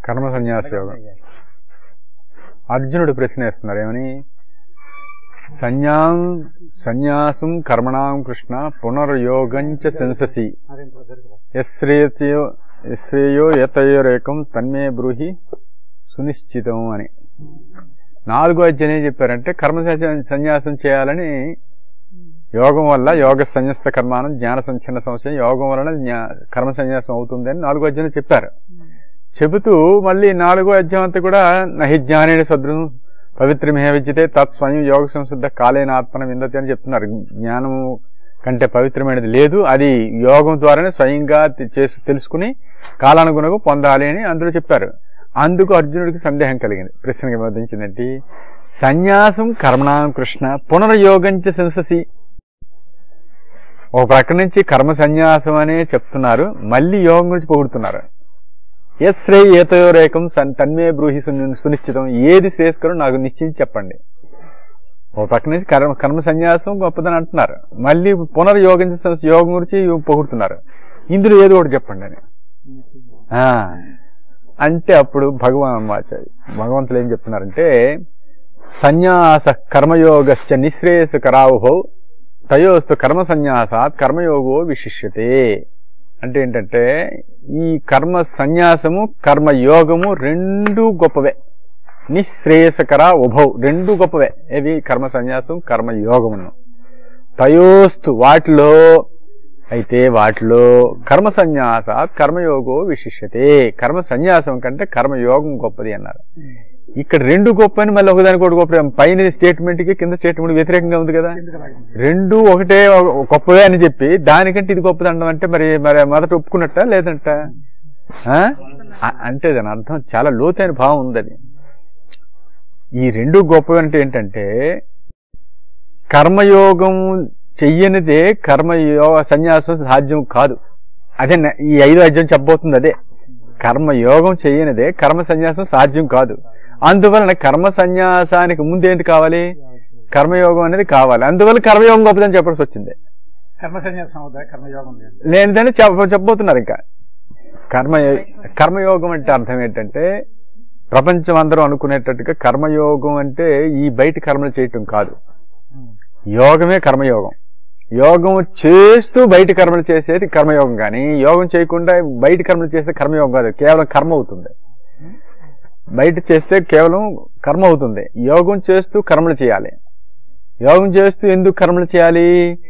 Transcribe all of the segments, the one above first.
కర్మ సన్యాస యోగం అర్జునుడు ప్రశ్న వేస్తున్నారు ఏమని సన్యాం సన్యాసం కర్మణాం కృష్ణ పునర్యోగంచ శంససి యశ్రేయో యశ్రేయో యతయోరేకం తన్మే బ్రూహి సునిశ్చితం అని నాలుగో అధ్యాయం ఏం చెప్పారంటే కర్మ సన్యా- సన్యాసం చేయాలని యోగం వల్ల యోగ సన్యస్త కర్మానం జ్ఞాన సంచలన సంశయం యోగం వలన జ్ఞా- కర్మ సన్యాసం అవుతుంది అని నాలుగో అధ్యాయం చెప్పారు చెబుతూ మళ్ళీ నాలుగో అధ్యాయం అంతా కూడా నహి జ్ఞానేన సదృం పవిత్రమే విద్యతే తత్ స్వయం యోగ సంసిద్ధ కాలేన ఆత్మన విందతి అని చెప్తున్నారు జ్ఞానము కంటే పవిత్రమైనది లేదు అది యోగం ద్వారానే స్వయంగా తె- చేసి తెలుసుకుని కాలానుగుణకు పొందాలి అని అందులో చెప్పారు అందుకు అర్జునుడికి సందేహం కలిగింది ప్రశ్నకి బోధించిందేంటి సన్యాసం కర్మణాం కృష్ణ పునర్యోగంచ శంససి ఒక ప్రక్క నుంచి కర్మ సన్యాసం అనే చెప్తున్నారు మళ్ళీ యోగం గురించి పొగుడుతున్నారు యత్ శ్రేయ ఏతయోరేకం సన్ తన్మే బ్రూహి సుని- సునిశ్చితం ఏది శ్రేయస్కరం నాకు నిశ్చయించి చెప్పండి ఒక పక్క నుంచి కర్మ కర్మ సన్యాసం గొప్పదని అంటున్నారు మళ్ళీ పునర్యోగం యోగం గురించి పొగుడుతున్నారు ఇందులో ఏదో ఒకటి చెప్పండి అని ఆ, అంటే అప్పుడు భగవాన్ వాచారి భగవంతులు ఏం చెప్తున్నారంటే సన్యాస కర్మయోగశ్చ నిశ్రేయస కరావుహౌ తయోస్తు కర్మ సన్యాసాత్ కర్మయోగో విశిష్యతే అంటే ఏంటంటే ఈ కర్మ సన్యాసము కర్మయోగము రెండు గొప్పవే నిశ్రేయసకర ఉభౌ రెండు గొప్పవే ఏవి కర్మ సన్యాసం కర్మయోగమును తయోస్తు వాటిలో అయితే వాటిలో కర్మ సన్యాస కర్మయోగో విశిష్యతే కర్మ సన్యాసం కంటే కర్మయోగం గొప్పది అన్నారు ఇక్కడ రెండు గొప్ప అని మళ్ళీ ఒకదానికి ఒకటి గొప్ప పైన స్టేట్మెంట్ కి కింద స్టేట్మెంట్ వ్యతిరేకంగా ఉంది కదా రెండు ఒకటే గొప్పవే అని చెప్పి దానికంటే ఇది గొప్పది అనడం అంటే మరి మరి మొదట ఒప్పుకున్నట్ట లేదంట ఆ? అ- అంటే దాని అర్థం చాలా లోతైన భావం ఉందని ఈ రెండు గొప్పవి అంటే ఏంటంటే కర్మయోగం చెయ్యనిదే కర్మయోగ సన్యాసం సాధ్యం కాదు అదే న- ఈ ఐదో అధ్యాయం చెప్పబోతుంది అదే కర్మయోగం చెయ్యనిదే కర్మ సన్యాసం సాధ్యం కాదు అందువలన కర్మ సన్యాసానికి ముందేంటి కావాలి కర్మయోగం అనేది కావాలి అందువల్ల కర్మయోగం గొప్పదని చెప్పాల్సి వచ్చింది కర్మ సన్యాసం అవుతా కర్మయోగం లేదు లేనిదని చెప్ప చెప్పబోతున్నారు ఇంకా కర్మ కర్మయోగం అంటే అర్థం ఏంటంటే ప్రపంచం అందరూ అనుకునేటట్టుగా కర్మయోగం అంటే ఈ బయట కర్మలు చేయటం కాదు యోగమే కర్మయోగం యోగం చేస్తూ బయట కర్మలు చేసేది కర్మయోగం కానీ యోగం చేయకుండా బయట కర్మలు చేస్తే కర్మయోగం కాదు కేవలం కర్మ అవుతుంది బయట చేస్తే కేవలం కర్మ అవుతుంది యోగం చేస్తూ కర్మలు చేయాలి యోగం చేస్తూ ఎందుకు కర్మలు చేయాలి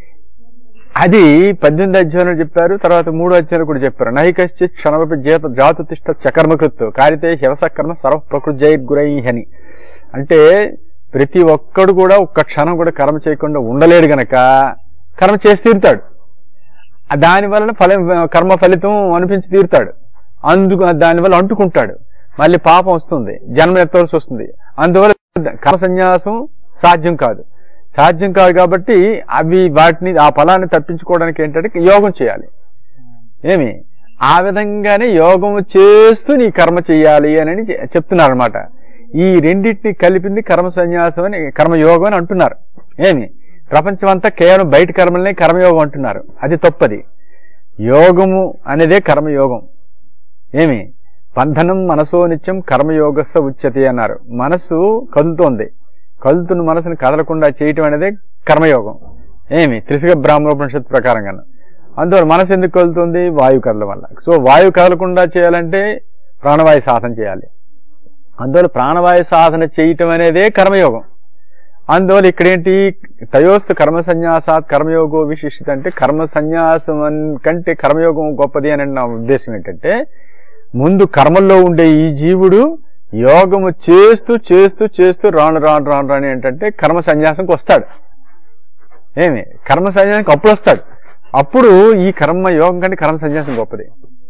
అది పద్దెనిమిది అధ్యాయంలో చెప్పారు తర్వాత మూడో అధ్యాయంలో కూడా చెప్పారు నైకశ్చిత్ క్షణమపి చేత జాతుతిష్ట చకర్మకృత్తు కారితే హివసకర్మ సర్వ ప్రకృతి గురై అని అంటే ప్రతి ఒక్కడు కూడా ఒక్క క్షణం కూడా కర్మ చేయకుండా ఉండలేడు గనక కర్మ చేసి తీరుతాడు ఆ దాని వలన ఫలం కర్మ ఫలితం అనిపించి తీరుతాడు అందుకు దాని వల్ల అంటుకుంటాడు మళ్ళీ పాపం వస్తుంది జన్మ ఎత్తవలసి వస్తుంది అందువల్ల కర్మ సన్యాసం సాధ్యం కాదు సాధ్యం కాదు కాబట్టి అవి వాటిని ఆ ఫలాన్ని తప్పించుకోవడానికి ఏంటంటే యోగం చేయాలి ఏమి ఆ విధంగానే యోగం చేస్తూ నీ కర్మ చేయాలి అని చెప్తున్నారు అనమాట ఈ రెండింటిని కలిపింది కర్మ సన్యాసం అని కర్మయోగం అని అంటున్నారు ఏమి ప్రపంచం అంతా కేవలం బయట కర్మలనే కర్మయోగం అంటున్నారు అది తప్పది యోగము అనేదే కర్మయోగం ఏమి బంధనం మనసో నిత్యం కర్మయోగస్స ఉచ్యతే అన్నారు మనసు కదులుతోంది కదులుతున్న మనసుని కదలకుండా చేయటం అనేది కర్మయోగం ఏమి త్రిశిక బ్రాహ్మణోపనిషత్తు ప్రకారంగా అందువల్ల మనసు ఎందుకు కదులుతుంది వాయు కదల వల్ల సో వాయువు కదలకుండా చేయాలంటే ప్రాణవాయు సాధన చేయాలి అందువల్ల ప్రాణవాయు సాధన చేయటం అనేదే కర్మయోగం అందువల్ల ఇక్కడేంటి తయోస్తు కర్మ సన్యాసాత్ కర్మయోగో విశిష్టత అంటే కర్మ సన్యాసం అన్- కంటే కర్మయోగం గొప్పది అని నా ఉద్దేశం ఏంటంటే ముందు కర్మల్లో ఉండే ఈ జీవుడు యోగము చేస్తూ చేస్తూ చేస్తూ రాను రాను రాను రాను ఏంటంటే కర్మ సన్యాసంకి వస్తాడు ఏమి కర్మ సన్యాసానికి అప్పుడు వస్తాడు అప్పుడు ఈ కర్మ యోగం కంటే కర్మ సన్యాసం గొప్పది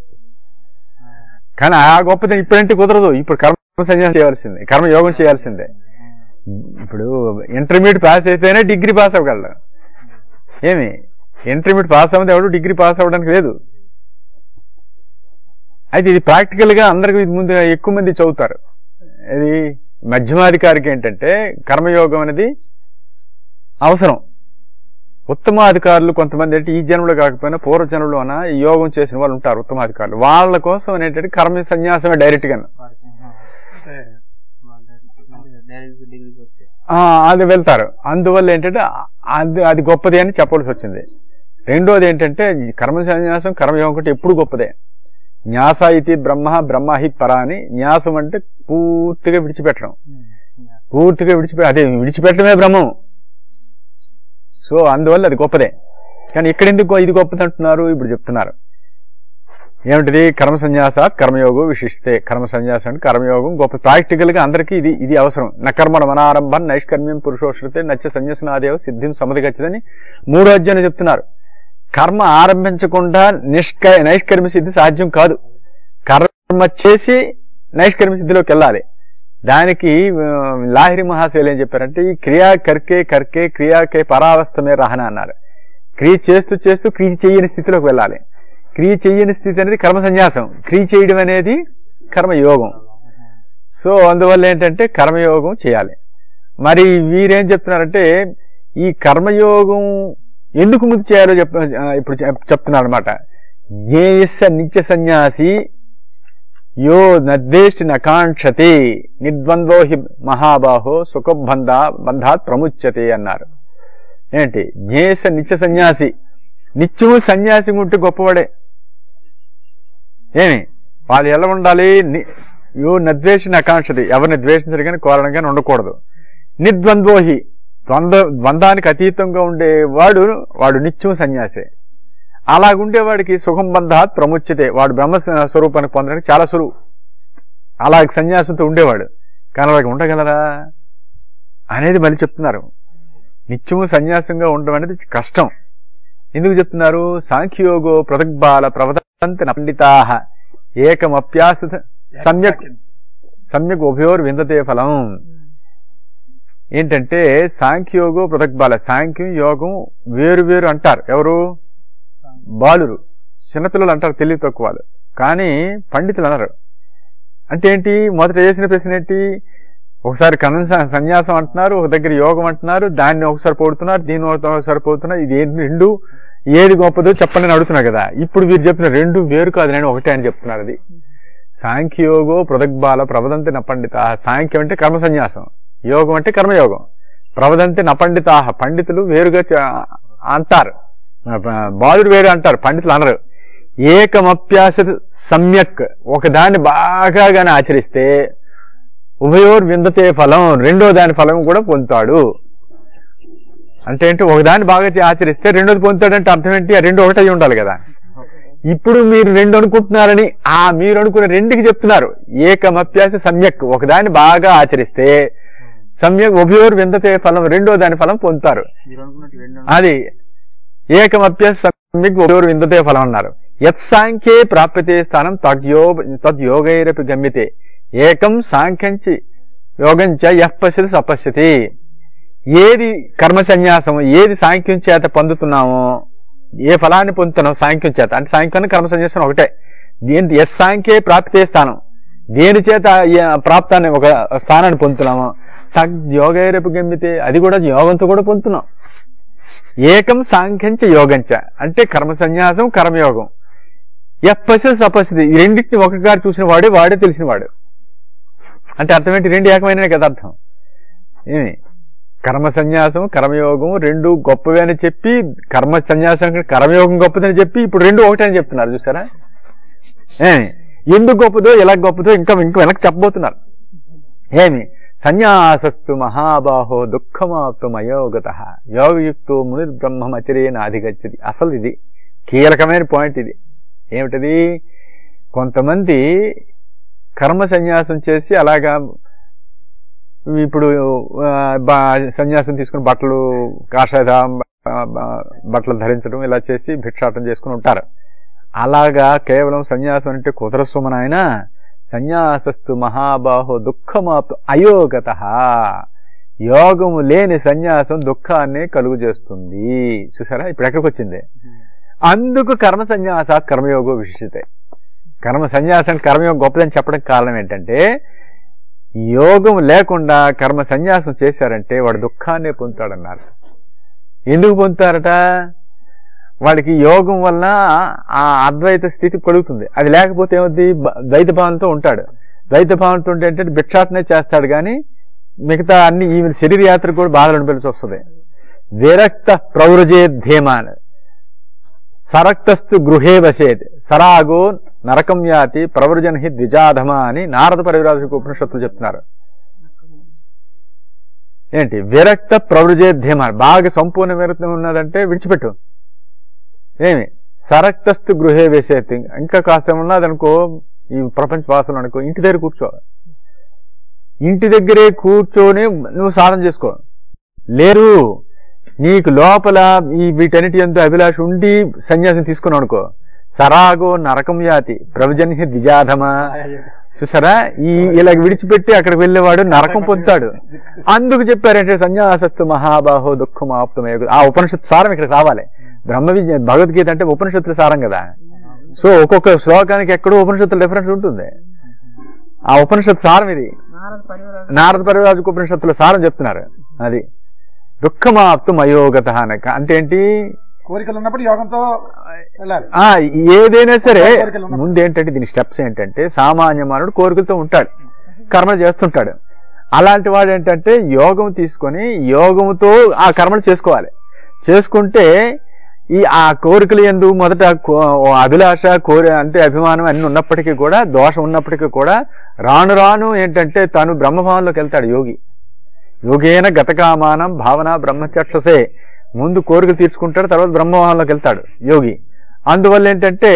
కానీ ఆ గొప్పది ఇప్పుడంటే కుదరదు ఇప్పుడు కర్మ సన్యాసం చేయాల్సిందే కర్మ యోగం చేయాల్సిందే ఇప్పుడు ఇంటర్మీడియట్ పాస్ అయితేనే డిగ్రీ పాస్ అవ్వగలడు ఏమి ఇంటర్మీడియట్ పాస్ అవ్వదు ఎవడు డిగ్రీ పాస్ అవ్వడానికి లేదు అయితే ఇది ప్రాక్టికల్ గా అందరికి ఇది ముందు ఎక్కువ మంది చదువుతారు ఇది మధ్యమాధికారికి ఏంటంటే కర్మయోగం అనేది అవసరం ఉత్తమాధికారులు కొంతమంది అంటే ఈ జన్మలో కాకపోయినా పూర్వ జన్మలో అన్న ఈ యోగం చేసిన వాళ్ళు ఉంటారు ఉత్తమాధికారులు వాళ్ళ కోసం ఏంటంటే కర్మ సన్యాసమే డైరెక్ట్ గా వారికి వస్తే డైరెక్ట్ డిగ్రీకి వస్తే ఆ, అది వెళ్తారు అందువల్ల ఏంటంటే అది అది గొప్పది అని చెప్పవలసి వచ్చింది రెండోది ఏంటంటే ఈ కర్మ సన్యాసం కర్మయోగం ఒకటి ఎప్పుడు గొప్పదే న్యాస ఇది బ్రహ్మ బ్రహ్మ హి పర అని న్యాసం అంటే పూర్తిగా విడిచిపెట్టడం పూర్తిగా విడిచిపె అదే విడిచిపెట్టడమే బ్రహ్మం సో అందువల్ల అది గొప్పదే కానీ ఇక్కడ ఎందుకు ఇది గొప్పది అంటున్నారు ఇప్పుడు చెప్తున్నారు ఏమిటిది కర్మ సన్యాసాత్ కర్మయోగం విశిస్తే కర్మ సన్యాసం అంటే కర్మయోగం గొప్ప ప్రాక్టికల్ గా అందరికీ ఇది ఇది అవసరం నకర్మణ మనారంభం నైష్కర్మ్యం పురుషోషితే నచ్చ సన్యాసనాదేవ సిద్ధిం సమధిగచ్చదని మూడో అధ్యాయం చెప్తున్నారు కర్మ ఆరంభించకుండా నిష్క నైష్కర్మ సిద్ధి సాధ్యం కాదు కర్మ చేసి నైష్కర్మ సిద్ధిలోకి వెళ్ళాలి దానికి ఆ, లాహిరి మహాశైలు ఏం చెప్పారంటే ఈ క్రియా కర్కే కర్కే క్రియాకే పరావస్థమే రహన అన్నారు క్రియ చేస్తూ చేస్తూ క్రియ చేయని స్థితిలోకి వెళ్ళాలి క్రియ చేయని స్థితి అనేది కర్మ సన్యాసం క్రియ చేయడం అనేది కర్మయోగం సో అందువల్ల ఏంటంటే కర్మయోగం చేయాలి మరి వీరేం చెప్తున్నారంటే ఈ కర్మయోగం ఎందుకు ముందు చేయాలో చెప్ ఆ, ఇప్పుడు చెప్- చెప్తున్నారు అనమాట జ్ఞేయస్స నిత్య సన్యాసి యో నద్వేష్టి నకాంక్షతే నిర్ద్వంద్వో హి మహాబాహో సుఖబంధ బంధాత్ ప్రముచ్యతే అన్నారు ఏంటి జ్ఞేయస్స నిత్య సన్యాసి నిత్యము సన్యాసి ఉంటే గొప్పవాడే ఏమి వాళ్ళు ఎలా ఉండాలి ని- యో నద్వేషి నకాంక్షతి ఎవరిని ద్వేషించడం కానీ కోరడం కానీ ఉండకూడదు నిర్ద్వంద్వోహి ద్వంద్వ ద్వంద్వానికి అతీతంగా ఉండేవాడు వాడు నిత్యం సన్యాసే అలాగుండేవాడికి సుఖం బంధాత్ ప్రముచ్యతే వాడు బ్రహ్మ స్వరూపాన్ని పొందడానికి చాలా సులువు అలా సన్యాసంతో ఉండేవాడు కానీ అలాగ ఉండగలరా అనేది మళ్ళీ చెప్తున్నారు నిత్యము సన్యాసంగా ఉండడం అనేది కష్టం ఎందుకు చెప్తున్నారు సాంఖ్యయోగో ప్రదగ్బాల ప్రవదంతి పండితా ఏకమప్యాస సమ్యక్ సమ్యక్ ఉభయోర్ విందతే ఫలం ఏంటంటే సాంఖ్యయోగో పృథక్బాల సాంఖ్యం యోగం వేరు వేరు అంటారు ఎవరు బాలురు చిన్నపిల్లలు అంటారు తెలివి తక్కువ వాళ్ళు కానీ పండితులు అనరు అంటే ఏంటి మొదట వేసిన ప్రశ్న ఏంటి ఒకసారి కనం సన్యాసం అంటున్నారు ఒక దగ్గర యోగం అంటున్నారు దాన్ని ఒకసారి పోడుతున్నారు దీన్ని ఒకసారి పోతున్నారు ఇది ఏంటి రెండు ఏది గొప్పదో చెప్పండి అని అడుగుతున్నారు కదా ఇప్పుడు వీరు చెప్పిన రెండు వేరు కాదు నేను ఒకటే అని చెప్తున్నారు అది సాంఖ్యయోగో పృథగ్బాల ప్రవదంతి నపండిత సాంఖ్యం అంటే కర్మ సన్యాసం యోగం అంటే కర్మయోగం ప్రవదంతి నపండితాహ పండితులు వేరుగా చ- అంటారు బాలుడు వేరు అంటారు పండితులు అనరు ఏకమప్యాస సమ్యక్ ఒకదాన్ని బాగా గాని ఆచరిస్తే ఉభయోర్ విందతే ఫలం రెండో దాని ఫలం కూడా పొందుతాడు అంటే ఏంటి ఒకదాన్ని బాగా చే- ఆచరిస్తే రెండోది పొందుతాడంటే అర్థం ఏంటి ఆ రెండు ఒకటే అయి ఉండాలి కదా ఇప్పుడు మీరు రెండు అనుకుంటున్నారని ఆ మీరు అనుకున్న రెండుకి చెప్తున్నారు ఏకమప్యాస సమ్యక్ ఒకదాన్ని బాగా ఆచరిస్తే సమ్యక్ ఉభయోర్ విందతే ఫలం రెండో దాని ఫలం పొందుతారు మీరు అనుకున్నట్టు రెండు అది ఏకమప్యస్ సమ్యక్ ఉభయోర్ విందతే ఫలం అన్నారు యత్ సాంఖ్యే ప్రాప్యతే స్థానం తద్యో తద్యోగైరపి గమ్యతే ఏకం సాంఖ్యంచి యోగంచ యః పశ్యతి సపశ్యతి ఏది కర్మ సన్యాసం ఏది సాంఖ్యం చేత పొందుతున్నామో ఏ ఫలాన్ని పొందుతున్నాం సాంఖ్యం చేత అంటే సాంఖ్యాన్ని కర్మ సన్యాసం ఒకటే దేని ఎస్ సాంఖ్యే ప్రాప్తే స్థానం దేని చేత ఏ ప్రాప్తాన్ని ఒక స్థానాన్ని పొందుతున్నామో తగ్ యోగైరపు గమ్యతే అది కూడా యోగంతో కూడా పొందుతున్నాం ఏకం సాంఖ్యంచ యోగంచ అంటే కర్మ సన్యాసం కర్మయోగం ఎప్పసి సపస్యతి ఈ రెండింటిని ఒకగారు చూసిన వాడే వాడే తెలిసిన వాడు అంటే అర్థం ఏంటి రెండు ఏకమైన కదా అర్థం ఏమి కర్మ సన్యాసం కర్మయోగం రెండు గొప్పవి అని చెప్పి కర్మ సన్యాసం కంటే కర్మయోగం గొప్పదని చెప్పి ఇప్పుడు రెండు ఒకటే అని చెప్తున్నారు చూసారా ఏమి ఎందుకు గొప్పదో ఎలా గొప్పదో ఇంకా ఇంకా వెనక్కి చెప్పబోతున్నారు ఏమి సన్యాసస్తు మహాబాహో దుఃఖమాప్తం అయోగత యోగయుక్తో ముని బ్రహ్మం అతిరేన అధిగచ్చది అసలు ఇది కీలకమైన పాయింట్ ఇది ఏమిటది కొంతమంది కర్మ సన్యాసం చేసి అలాగా ఇప్పుడు ఆ, బా- సన్యాసం తీసుకుని బట్టలు కాషాయ బట్టలు ధరించడం ఇలా చేసి భిక్షాటం చేసుకుని ఉంటారు అలాగా కేవలం సన్యాసం అంటే కుదరస్వమన ఆయన సన్యాసస్తు మహాబాహో దుఃఖమాప్తు అయోగత యోగము లేని సన్యాసం దుఃఖాన్ని కలుగు చేస్తుంది చూసారా ఇప్పుడు ఎక్కడికి వచ్చింది అందుకు కర్మ సన్యాస కర్మయోగో విశిష్టతే కర్మ సన్యాసం కర్మయోగం గొప్పదని చెప్పడానికి కారణం ఏంటంటే యోగం లేకుండా కర్మ సన్యాసం చేశారంటే వాడు దుఃఖాన్ని పొందుతాడన్నారు ఎందుకు పొందుతారట వాడికి యోగం వల్ల ఆ అద్వైత స్థితి కలుగుతుంది అది లేకపోతే ఏమవుద్ది బ- ద్వైత భావంతో ఉంటాడు ద్వైత భావంతో ఉంటే ఏంటంటే భిక్షాటనే చేస్తాడు కానీ మిగతా అన్ని ఈ శరీర యాత్ర కూడా బాధలు అనిపించి వస్తుంది విరక్త ప్రవృజే ధీమాన్ సరక్తస్తు గృహే వసేత్ సరాగో నరకం యాతి ప్రవృజన్ హి ద్విజాధమ అని నారద పరివిరాజకు ఉపనిషత్తులు చెప్తున్నారు ఏంటి విరక్త ప్రవృజే ధీమాన్ బాగా సంపూర్ణ విరక్తం ఉన్నదంటే విడిచిపెట్టు ఏమి సరక్తస్తు గృహే వేసేత్ ఇంకా కాస్త ఉన్నదనుకో ఈ ప్రపంచ వాసన అనుకో ఇంటి దగ్గర కూర్చో ఇంటి దగ్గరే కూర్చొని నువ్వు సాధన చేసుకో లేరు నీకు లోపల ఈ వీటన్నిటి ఎంతో అభిలాష ఉండి సన్యాసం తీసుకున్నావు అనుకో సరాగో నరకం యాతి ప్రవజన్హి ద్విజాధమా చూసారా ఈ ఇలా విడిచిపెట్టి అక్కడికి వెళ్ళేవాడు నరకం పొందుతాడు అందుకు చెప్పారంటే సన్యాసత్తు మహాబాహో దుఃఖం ఆప్తమే ఆ ఉపనిషత్తు సారం ఇక్కడ రావాలి బ్రహ్మ విద్య భగవద్గీత అంటే ఉపనిషత్తుల సారం కదా సో ఒక్కొక్క శ్లోకానికి ఎక్కడో ఉపనిషత్తుల డిఫరెన్స్ ఉంటుంది ఆ ఉపనిషత్తు సారం ఇది నారద పరివరాజు నారద పరిరాజు ఉపనిషత్తుల సారం చెప్తున్నారు అది దుఃఖమాప్తు మయోగత అనక అంటే ఏంటి కోరికలు ఉన్నప్పుడు యోగంతో వెళ్ళాలి ఆ ఏదైనా సరే కోరికలు ఉన్నప్పుడు. ముందు ఏంటంటే దీని స్టెప్స్ ఏంటంటే సామాన్య మానవుడు కోరికలతో ఉంటాడు కర్మ చేస్తుంటాడు అలాంటి వాడు ఏంటంటే యోగం తీసుకొని యోగముతో ఆ కర్మలు చేసుకోవాలి చేసుకుంటే ఈ ఆ కోరికలు ఎందు మొదట కో- ఓ అభిలాష కోరి అంటే అభిమానం అన్ని ఉన్నప్పటికీ కూడా దోషం ఉన్నప్పటికీ కూడా రాను రాను ఏంటంటే తాను బ్రహ్మభావంలోకి వెళ్తాడు యోగి యోగేన గతకామానం భావన బ్రహ్మచక్షసే ముందు కోరికలు తీర్చుకుంటాడు తర్వాత బ్రహ్మభావంలోకి వెళ్తాడు యోగి అందువల్ల ఏంటంటే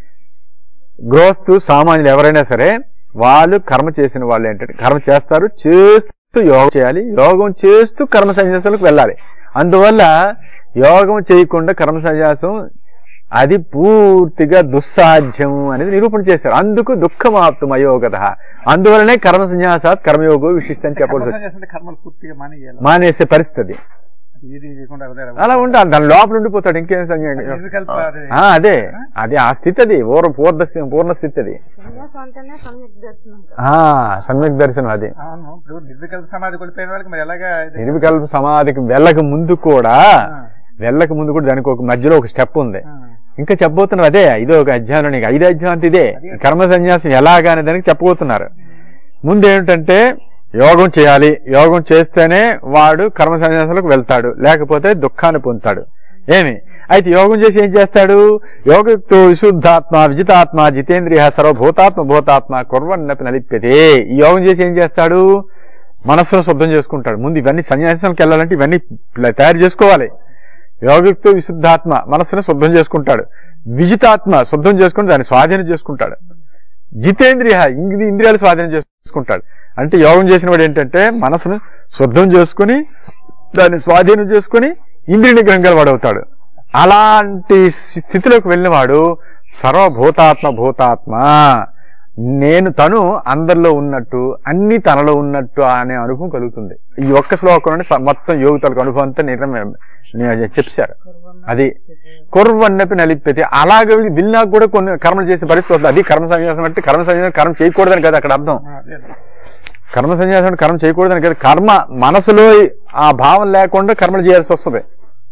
గృహస్థు సామాన్యులు ఎవరైనా సరే వాళ్ళు కర్మ చేసిన వాళ్ళు ఏంటంటే కర్మ చేస్తారు చేస్తూ యోగం చేయాలి యోగం చేస్తూ కర్మ సన్యాసాలకు వెళ్ళాలి అందువల్ల యోగం చేయకుండా కర్మ సన్యాసం అది పూర్తిగా దుస్సాధ్యం అనేది నిరూపణ చేశారు అందుకు దుఃఖమాప్తం అయోగత అందువలనే కర్మ సన్యాసాత్ కర్మయోగో విశిష్టం చెప్పవలసి కర్మ చేస్తుంటే కర్మలు పూర్తిగా మానేయాలి మానేసే పరిస్థితి ఇది చేయకుండా వదిలేరా? అలా ఉండాలి దాని లోపల ఉండిపోతాడు ఇంకేం సన్యాసం నిర్వికల్ప అది. ఆ, అదే అది ఆ స్థితి అది పూర్వ పూర్ణ స్థితి పూర్ణ స్థితి అది సన్యాసం అంటేనే సమ్యక్ దర్శనం ఆ సమ్యక్ దర్శనం అది అవును ఇప్పుడు నిర్వికల్ప సమాధి కొడిపోయిన వాళ్ళకి మరి ఎలాగా ఇది? నిర్వికల్ప సమాధికి వెళ్ళక ముందు కూడా ఆ, వెళ్ళక ముందు కూడా దానికి ఒక మధ్యలో ఒక స్టెప్ ఉంది ఆ. ఇంకా చెప్పబోతున్నారు అదే ఇదో ఒక అధ్యాయంలో నీకు ఐదు అధ్యాయం అంత ఇదే కర్మ సన్యాసం ఎలాగా అనే దానికి చెప్పబోతున్నారు ముందు ఏమిటంటే యోగం చేయాలి యోగం చేస్తేనే వాడు కర్మ సన్యాసాలకు వెళ్తాడు లేకపోతే దుఃఖాన్ని పొందుతాడు ఏమి అయితే యోగం చేసి ఏం చేస్తాడు యోగయుక్తో విశుద్ధాత్మ విజితాత్మ జితేంద్రియ సర్వభూతాత్మ భూతాత్మ కుర్వన్నపి నలిప్యతే ఈ యోగం చేసి ఏం చేస్తాడు మనస్సును శుద్ధం చేసుకుంటాడు ముందు ఇవన్నీ సన్యాసానికి వెళ్ళాలంటే ఇవన్నీ ప్ల- తయారు చేసుకోవాలి యోగయుక్తో విశుద్ధాత్మ మనస్సును శుద్ధం చేసుకుంటాడు విజితాత్మ శుద్ధం చేసుకుని దాన్ని స్వాధీనం చేసుకుంటాడు జితేంద్రియ ఇంగి ఇంద్రియాలు స్వాధీనం చేసుకుంటాడు అంటే యోగం చేసిన వాడు ఏంటంటే మనసును శుద్ధం చేసుకుని దాన్ని స్వాధీనం చేసుకుని ఇంద్రియ నిగ్రహం గల వాడు అవుతాడు అలాంటి స్థితిలోకి వెళ్ళినవాడు సర్వభూతాత్మ భూతాత్మ నేను తను అందరిలో ఉన్నట్టు అన్ని తనలో ఉన్నట్టు అనే అనుభవం కలుగుతుంది ఈ ఒక్క శ్లోకంలోనే స- మొత్తం యోగితలకు అనుభవం అంతా నిర్ణయం చెప్పారు అది కుర్వన్నపి నలిపెతే అలాగే విల్నాకు కూడా కొన్ని కర్మలు చేసే పరిస్థితి వస్తుంది అది కర్మ సన్యాసం అంటే కర్మ సన్యాసం కర్మ చేయకూడదని కదా అక్కడ అర్థం ఆ, అదే. కర్మ సన్యాసం అంటే కర్మ చేయకూడదని కదా కర్మ మనసులో ఆ భావం లేకుండా కర్మలు చేయాల్సి వస్తుంది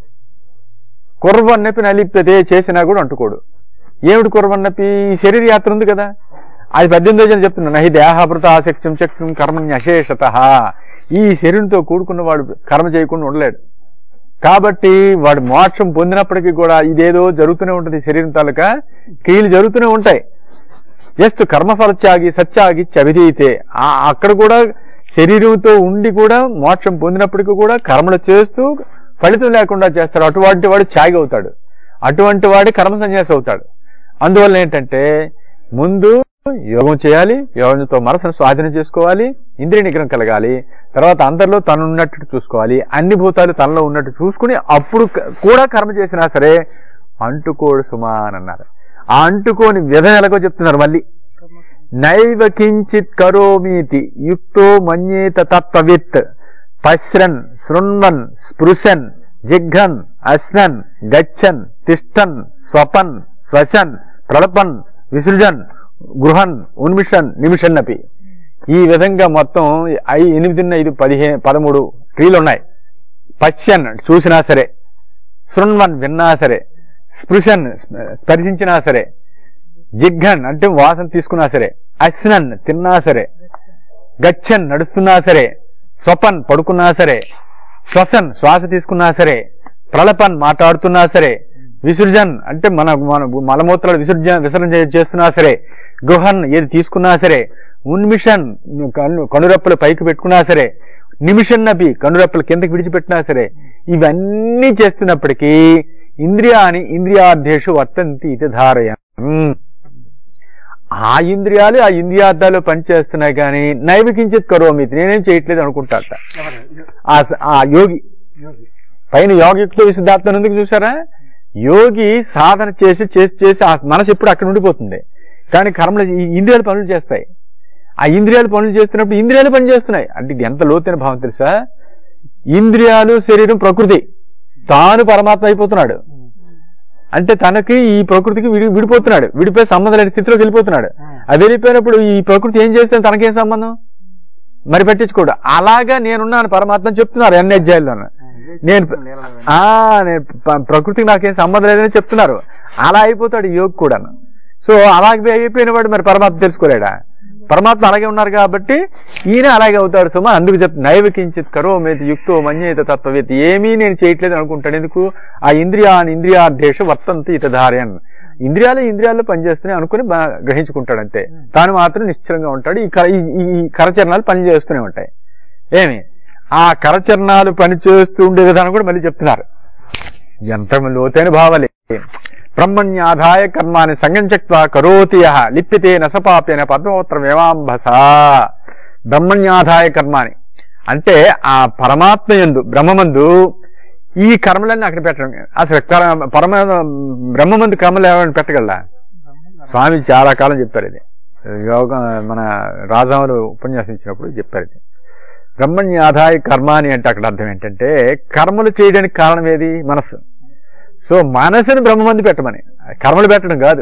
కుర్వన్నపి నలిపెతే చేసినా కూడా అంటుకోడు ఏమిటి కుర్వన్నపి ఈ శరీర యాత్ర ఉంది కదా అది పద్దెనిమిదో జనం చెప్తున్నా నహి దేహాభృత ఆసక్త్యం చక్రం కర్మని అశేషత ఈ శరీరంతో కూడుకున్న వాడు కర్మ చేయకుండా ఉండలేడు కాబట్టి వాడు మోక్షం పొందినప్పటికీ కూడా ఇదేదో జరుగుతూనే ఉంటుంది శరీరం తాలూకా క్రియలు జరుగుతూనే ఉంటాయి ఎస్తు కర్మఫలత్యాగి సత్యాగి చవిదీతే ఆ అక్కడ కూడా శరీరంతో ఉండి కూడా మోక్షం పొందినప్పటికీ కూడా కర్మలు చేస్తూ ఫలితం లేకుండా చేస్తాడు అటువంటి వాడు త్యాగి అవుతాడు అటువంటి వాడి కర్మ సన్యాసి అవుతాడు అందువల్ల ఏంటంటే ముందు యోగం చేయాలి యోగంతో మనసును స్వాధీనం చేసుకోవాలి ఇంద్రియ నిగ్రహం కలగాలి తర్వాత అందరిలో తను ఉన్నట్టు చూసుకోవాలి అన్ని భూతాలు తనలో ఉన్నట్టు చూసుకుని అప్పుడు క- కూడా కర్మ చేసినా సరే అంటుకోడు సుమా అని అన్నారు ఆ అంటుకోని విధం ఎలాగో చెప్తున్నారు మళ్ళీ నైవ కించిత్ కరోమీతి యుక్తో మన్యేత తత్వవిత్ పశ్రన్ శృణ్వన్ స్పృశన్ జిఘ్రన్ అస్నన్ గచ్చన్ తిష్టన్ స్వపన్ శ్వసన్ ప్రళపన్ విసృజన్ గృహన్ ఉన్మిషన్ నిమిషన్నపి ఈ విధంగా మొత్తం ఐ ఎనిమిది ఐదు పదిహేను పదమూడు క్రియలు ఉన్నాయి పశ్యన్ చూసినా సరే శృణ్వన్ విన్నా సరే స్పృశన్ స్పర్శించినా సరే జిఘన్ అంటే వాసన తీసుకున్నా సరే అస్నన్ తిన్నా సరే గచ్చన్ నడుస్తున్నా సరే స్వపన్ పడుకున్నా సరే శ్వసన్ శ్వాస తీసుకున్నా సరే ప్రళపన్ మాట్లాడుతున్నా సరే విసర్జన్ అంటే మన మన మలమూత్రాలు విసర్జన విసర్జన చే- చేస్తున్నా సరే గృహన్ ఏది తీసుకున్నా సరే ఉన్మిషన్ కన్ను కనురెప్పలు పైకి పెట్టుకున్నా సరే నిమిషన్ నబి కనురెప్పలు కిందకి విడిచిపెట్టినా సరే ఇవన్నీ చేస్తున్నప్పటికీ ఇంద్రియాని ఇంద్రియార్థేషు వర్తంతి ఇది ధారయ ఆ ఇంద్రియాలు ఆ ఇంద్రియార్థాలు పనిచేస్తున్నాయి కానీ నైవికించిత్ కరోమితి నేనేం చేయట్లేదు అనుకుంటాట ఎవరు? ఆ స- ఆ యోగి యోగి. పైన యోగితో విశుద్ధాత్మ ఎందుకు చూసారా యోగి సాధన చేసి చేసి చేసి ఆ మనసు ఎప్పుడు అక్కడ ఉండిపోతుంది కానీ కర్మలు ఈ ఇంద్రియాలు పనులు చేస్తాయి ఆ ఇంద్రియాలు పనులు చేస్తున్నప్పుడు ఇంద్రియాలు పని చేస్తున్నాయి అంటే ఇది ఎంత లోతైన భావం తెలుసా ఇంద్రియాలు శరీరం ప్రకృతి తాను పరమాత్మ అయిపోతున్నాడు అంటే తనకి ఈ ప్రకృతికి విడి విడిపోతున్నాడు విడిపోయి సంబంధం లేని స్థితిలోకి వెళ్ళిపోతున్నాడు అది వెళ్ళిపోయినప్పుడు ఈ ప్రకృతి ఏం చేస్తే తనకేం సంబంధం మరి పట్టించుకోడు అలాగా నేనున్నాను పరమాత్మ అని చెప్తున్నారు అన్ని అధ్యాయుల్లోనూ నేను ఆ నేను ప- ప్రకృతికి నాకేం సంబంధం లేదని చెప్తున్నారు అలా అయిపోతాడు ఈ యోగి కూడా సో అలాగే అయిపోయిన వాడు మరి పరమాత్మ తెలుసుకోలేడా పరమాత్మ అలాగే ఉన్నారు కాబట్టి ఈయన అలాగే అవుతాడు సుమా అందుకు చెప్తా నైవకించిత్ కరోమేతి యుక్తో మన్యేత తత్వవేత్తి ఏమీ నేను చేయట్లేదు అనుకుంటాడు ఎందుకు ఆ ఇంద్రియాన్ని ఇంద్రియార్థేష వర్తంతి ఇతధార్యన్ ఇంద్రియాలు ఇంద్రియాల్లో పనిచేస్తున్నాయి అనుకుని బా- గ్రహించుకుంటాడు అంతే తాను మాత్రం నిశ్చలంగా ఉంటాడు ఈ కర- ఈ- ఈ- ఈ కరచరణాలు పనిచేస్తూనే ఉంటాయి ఏమి ఆ కరచరణాలు పనిచేస్తూ ఉండే విధానం కూడా మళ్ళీ చెప్తున్నారు ఎంత లోతైన భావాలే బ్రహ్మణ్యాధాయ కర్మాని సంగం చక్వా కరోతి యః లిప్యతే నసపాపేన పద్మోత్ర వేవాంభస బ్రహ్మణ్యాధాయ కర్మాని అంటే ఆ పరమాత్మ ఎందు బ్రహ్మమందు ఈ కర్మలన్నీ అక్కడ పెట్టడం అసలు కర- పరమ బ్రహ్మమందు కర్మలు ఏమైనా పెట్టగలరా స్వామి చాలా కాలం చెప్పారు ఇది యోగ మన రాజాములు ఉపన్యాసం ఇచ్చినప్పుడు చెప్పారు ఇది బ్రహ్మణ్యాధాయ కర్మ అని అంటే అక్కడ అర్థం ఏంటంటే కర్మలు చేయడానికి కారణం ఏది మనసు సో మనసుని బ్రహ్మమంది పెట్టమని కర్మలు పెట్టడం కాదు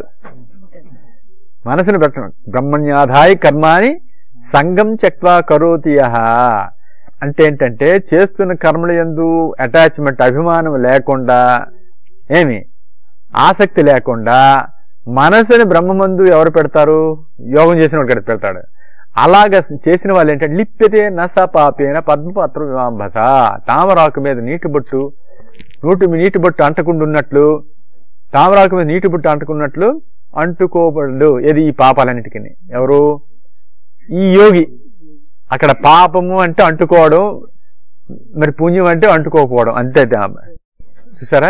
మనసుని పెట్టడం బ్రహ్మణ్యాధాయ కర్మ అని సంగం చక్వా కరోతి యః అంటే ఏంటంటే చేస్తున్న కర్మల యందు అటాచ్మెంట్ అభిమానం లేకుండా ఏమి ఆసక్తి లేకుండా మనసుని బ్రహ్మమందు ఎవరు పెడతారు యోగం చేసిన వాడు ఇక్కడ పెడతాడు అలాగ చేసిన వాళ్ళు ఏంటంటే లిప్యతే నస పాపేన పద్మపత్ర వివాంభస తామరాకు మీద నీటి బొట్టు నూటి నీటి బొట్టు అంటకుండా ఉన్నట్లు తామరాకు మీద నీటి బొట్టు అంటుకున్నట్లు అంటుకోబడు ఏది ఈ పాపాలన్నిటికీ ఎవరు ఈ యోగి అక్కడ పాపము అంటే అంటుకోవడం మరి పుణ్యం అంటే అంటుకోకపోవడం అంతే దా- చూసారా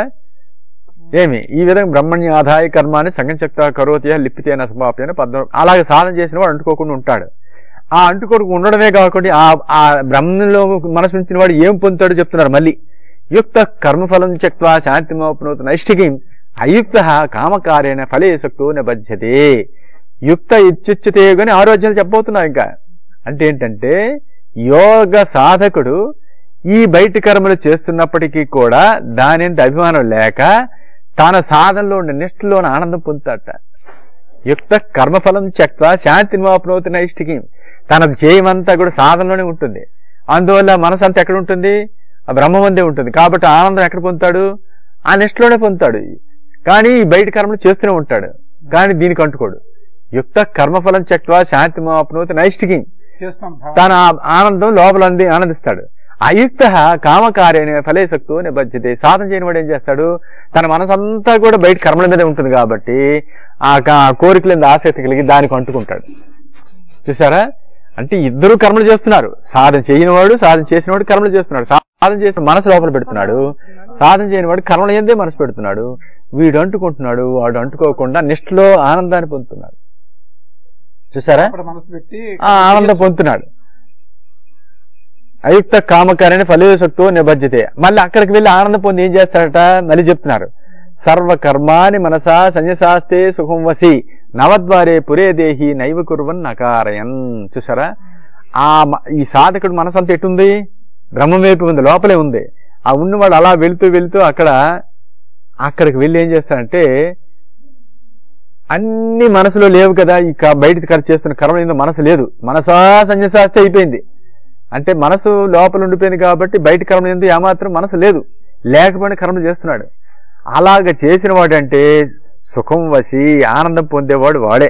ఏమి ఈ విధంగా బ్రహ్మణ్య ఆదాయ కర్మాన్ని సంగంచక్త కరోతి లిప్పితేన సమాప్యన పద్మ అలాగే సాధన చేసిన వాడు అంటుకోకుండా ఉంటాడు ఆ అంటుకోకుండా ఉండడమే కాకుండా ఆ ఆ బ్రహ్మలో మనసు ఉంచిన వాడు ఏం పొందుతాడో చెప్తున్నారు మళ్ళీ యుక్త కర్మఫలం చక్వా శాంతిమోపనోతు నైష్టికీం అయుక్త కామకార్యన ఫలేసక్తో నిబధ్యతే యుక్త ఇచ్చుచ్చుతే అని ఆరోగ్యాలు చెప్పబోతున్నారు ఇంకా అంటే ఏంటంటే యోగ సాధకుడు ఈ బయటి కర్మలు చేస్తున్నప్పటికీ కూడా దాని ఎంత అభిమానం లేక తన సాధనలో ఉండే నిష్ఠలోని ఆనందం పొందుతాట యుక్త కర్మఫలం చెక్త శాంతిని వాపనవుతున్న ఇష్టికి తన జయమంతా కూడా సాధనలోనే ఉంటుంది అందువల్ల మనసు అంతా ఎక్కడ ఉంటుంది ఆ బ్రహ్మమందే ఉంటుంది కాబట్టి ఆనందం ఎక్కడ పొందుతాడు ఆ నిష్ఠలోనే పొందుతాడు కానీ ఈ బయట కర్మలు చేస్తూనే ఉంటాడు కానీ దీనికి అంటుకోడు యుక్త కర్మఫలం చెక్వ శాంతి మాపనవుతు నైష్టికి చేస్తాం భావం. తన ఆ- ఆనందం లోపల అంది ఆనందిస్తాడు అయుక్త కామకార్యని ఫలేసక్తు నిబద్ధితే సాధన చేయని వాడు ఏం చేస్తాడు తన మనసంతా కూడా బయట కర్మల మీదే ఉంటుంది కాబట్టి ఆ క- కోరికల మీద ఆసక్తి కలిగి దానికి అంటుకుంటాడు చూసారా అంటే ఇద్దరు కర్మలు చేస్తున్నారు సాధన చేయని వాడు సాధన చేసిన వాడు కర్మలు చేస్తున్నాడు సాధన చేసిన మనసు లోపల పెడుతున్నాడు సాధన చేయని వాడు కర్మల ఎందే మనసు పెడుతున్నాడు వీడు అంటుకుంటున్నాడు వాడు అంటుకోకుండా నిష్ఠలో ఆనందాన్ని పొందుతున్నాడు చూసారా అప్పుడు మనసు పెట్టి ఆ ఆనందం పొందుతున్నాడు అయుక్త కామకారిని ఫలయోసక్తో నిబజ్జతే మళ్ళీ అక్కడికి వెళ్ళి ఆనందం పొంది ఏం చేస్తాడట మళ్ళీ చెప్తున్నారు సర్వ కర్మాని మనసా సంయసాస్తే సుఖం వసి నవద్వారే పురే దేహి నైవ కుర్వన్ నకారయన్ చూసారా ఆ మ- ఈ సాధకుడు మనసంతా ఎటుంది బ్రహ్మం వైపు ఉంది లోపలే ఉంది ఆ ఉన్నవాడు అలా వెళుతూ వెళుతూ అక్కడ అక్కడికి వెళ్ళి ఏం చేస్తాడంటే అన్ని మనసులో లేవు కదా ఈ క- బయట ఖర్చు చేస్తున్న కర్మ ఏందో మనసు లేదు మనసా సంజసాస్తే అయిపోయింది అంటే మనసు లోపల ఉండిపోయింది కాబట్టి బయట కర్మ ఏందో ఏమాత్రం మనసు లేదు లేకపోయినా కర్మ చేస్తున్నాడు అలాగ చేసిన వాడంటే సుఖం వసి ఆనందం పొందేవాడు వాడే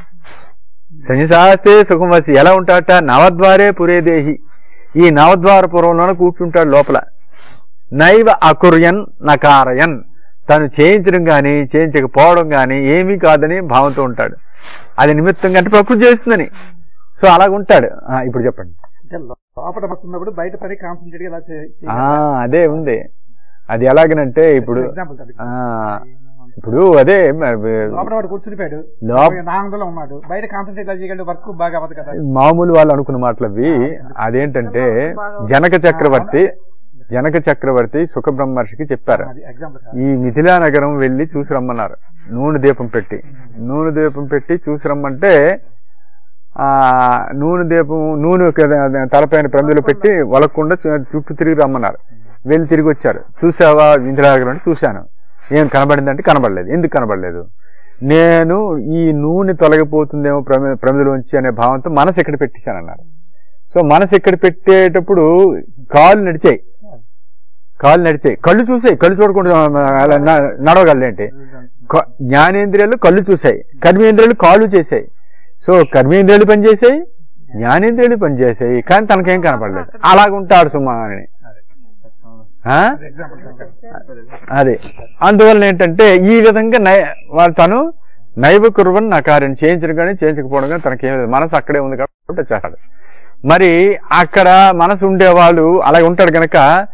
సంశాస్తే సుఖం వసి ఎలా ఉంటాడట నవద్వారే పురేదేహి ఈ నవద్వారపురంలోనే కూర్చుంటాడు లోపల నైవ అకుర్యన్ నకారయన్ తను చేయించడం గాని చేయించకపోవడం గాని ఏమీ కాదని భావంతో ఉంటాడు అది నిమిత్తం అంటే ప్రకృతి చేస్తుందని సో అలాగుంటాడు ఆ, ఇప్పుడు చెప్పండి అంటే లోపల వస్తున్నప్పుడు బయట పని కాన్సన్ట్రేట్ గా ఇలా చే- ఆ అదే ఉంది అది ఎలాగనంటే ఇప్పుడు ఎగ్జాంపుల్ సార్. ఆ ఇప్పుడు అదే మరి లోపల వాడు కూర్చునిపోయాడు లోప- నాంగంలో ఉన్నాడు బయట కాన్సన్ట్రేట్ ఇలా చేయగలడు వర్క్ బాగా అవ్వదు కదా మామూలు వాళ్ళు అనుకున్న మాటలు అవి అదేంటంటే జనక చక్రవర్తి జనక చక్రవర్తి సుఖబ్రహ్మర్షికి చెప్పారు అది ఎగ్జాంపుల్ సార్ ఈ మిథిలా నగరం వెళ్ళి చూసి రమ్మన్నారు నూనె దీపం పెట్టి నూనె దీపం పెట్టి చూసి రమ్మంటే ఆ నూనె దీపం నూనె ఒక తలపైన ప్రమిదలో పెట్టి వలకుండా చు- చుట్టూ తిరిగి రమ్మన్నారు వెళ్ళి తిరిగి వచ్చారు చూసావా మిథిలా నగరం అంటే చూశాను ఏం కనబడిందంటే కనబడలేదు ఎందుకు కనబడలేదు నేను ఈ నూనె తొలగిపోతుందేమో ప్రమి ప్రమిదలోంచి అనే భావంతో మనసు ఎక్కడ పెట్టేశానన్నారు సో మనసు ఎక్కడ పెట్టేటప్పుడు కాళ్ళు నడిచాయి కాళ్ళు నడిచాయి కళ్ళు చూసాయి కళ్ళు చూడకుండా అలా న- నడవగలరేంటి క- జ్ఞానేంద్రియాలు కళ్ళు చూసాయి కర్మేంద్రియాలు కాళ్ళు చేసాయి సో కర్మేంద్రియాలు పనిచేసాయి జ్ఞానేంద్రియాలు పనిచేసాయి కానీ తనకేం కనపడలేదు అలాగుంటాడు సుమా అని ఆ? ఎగ్జాంపుల్ సార్ అదే అందువల్ల ఏంటంటే ఈ విధంగా నై వాడు తను నైవ కురువన్ నా కార్యం చేయించడం కానీ చేయించకపోవడం కానీ తనకేం లేదు మనసు అక్కడే ఉంది కాబట్టి చేస్తాడు మరి అక్కడ మనసు ఉండేవాళ్ళు అలాగే ఉంటాడు గనక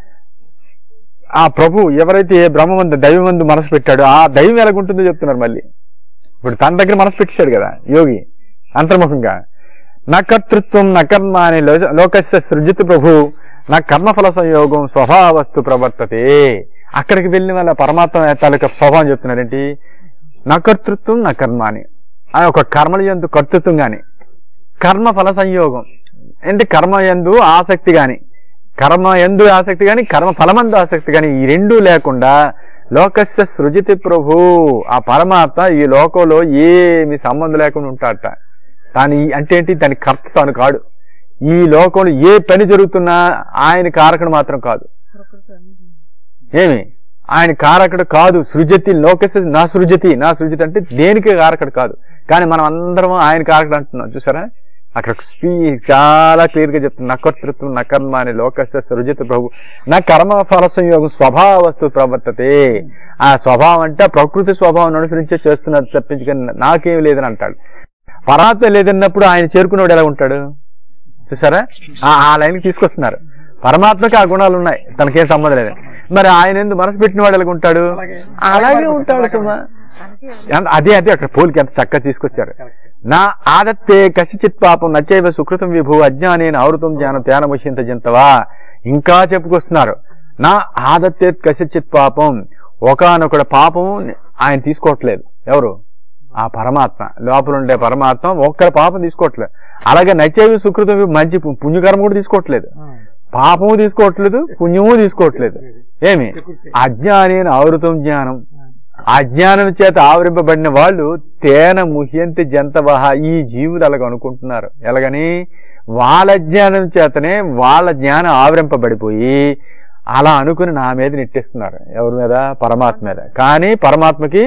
ఆ ప్రభు ఎవరైతే బ్రహ్మమందు దైవమందు మనసు పెట్టాడో ఆ దైవం ఎలాగుంటుందో చెప్తున్నారు మళ్ళీ ఇప్పుడు తన దగ్గర మనసు పెట్టాడు కదా యోగి అంతర్ముఖంగా నా కర్తృత్వం నా కర్మ అనే లో- లోకస్య సృజిత ప్రభు నా కర్మఫల సంయోగం స్వభావస్తు ప్రవర్తతే అక్కడికి వెళ్ళిన వాళ్ళ పరమాత్మ తాలూకా స్వభావం చెప్తున్నారేంటి నా కర్తృత్వం నా కర్మ అని ఆ ఒక కర్మల ఎందు కర్తృత్వం గాని కర్మ ఫల సంయోగం అంటే కర్మ ఎందు ఆసక్తి గాని కర్మ ఎందు ఆసక్తి గాని కర్మ ఫలమందు ఆసక్తి గాని ఈ రెండూ లేకుండా లోకస్య సృజితి ప్రభు ఆ పరమాత్మ ఈ లోకంలో ఏమి సంబంధం లేకుండా ఉంటాడట తాను ఈ- అంటే ఏంటి దాని కర్త తాను కాడు ఈ లోకంలో ఏ పని జరుగుతున్నా ఆయన కారకుడు మాత్రం కాదు ప్రకృతి అన్ని. ఏమి ఆయన కారకుడు కాదు సృజతి లోకస్ నా సృజతి నా సృజతి అంటే దేనికి కారకుడు కాదు కానీ మనం అందరం ఆయన కారకుడు అంటున్నాం చూసారా అక్కడ స్పీ చాలా క్లియర్ గా చెప్తుంది నకర్తృత్వం నా కర్మ అని లోకస్య సృజిత ప్రభు నా కర్మ ఫల సంయోగం స్వభావస్తు ప్రవర్తతే ఆ స్వభావం అంటే ఆ ప్రకృతి స్వభావం అనుసరించే చేస్తున్నది తప్పించుకొని నాకేం లేదని అంటాడు పరాత్మ లేదన్నప్పుడు ఆయన చేరుకున్నవాడు ఎలా ఉంటాడు చూసారా ఆ- ఆ లైన్కి తీసుకొస్తున్నారు పరమాత్మకి ఆ గుణాలు ఉన్నాయి తనకేం సంబంధం లేదు మరి ఆయన ఎందుకు మనసు పెట్టిన వాడు ఎలాగ ఉంటాడు అలాగే. అలాగే ఉంటాడు సుమా తనకి ఎంత- అదే అదే అక్కడ పోలికి ఎంత చక్కగా తీసుకొచ్చారు నా ఆదత్తే కసిచిత్ పాపం నచ్చైవ సుకృతం విభు అజ్ఞానేన ఆవృతం జ్ఞానం తేనముష్యంత జంతవా ఇంకా చెప్పుకొస్తున్నారు నా ఆదత్తే కసిచిత్ పాపం ఒకనొకడు పాపం ఆయన తీసుకోవట్లేదు ఎవరు ఆ పరమాత్మ లోపల ఉండే పరమాత్మ ఒక్కరి పాపం తీసుకోవట్లేదు అలాగే నచ్చైవ సుకృతం విభు మంచి పు- పుణ్యకర్మ కూడా తీసుకోవట్లేదు పాపము తీసుకోవట్లేదు పుణ్యము తీసుకోవట్లేదు ఏమి అజ్ఞానేన ఆవృతం జ్ఞానం అజ్ఞానం చేత ఆవరింపబడిన వాళ్ళు తేన ముహ్యంతి జంతవహ ఈ జీవులు అలాగ అనుకుంటున్నారు ఎలాగని వాళ్ళ జ్ఞానం చేతనే వాళ్ళ జ్ఞానం ఆవరింపబడిపోయి అలా అనుకుని నా మీద నెట్టేస్తున్నారు ఎవరి మీద పరమాత్మ మీద కానీ పరమాత్మకి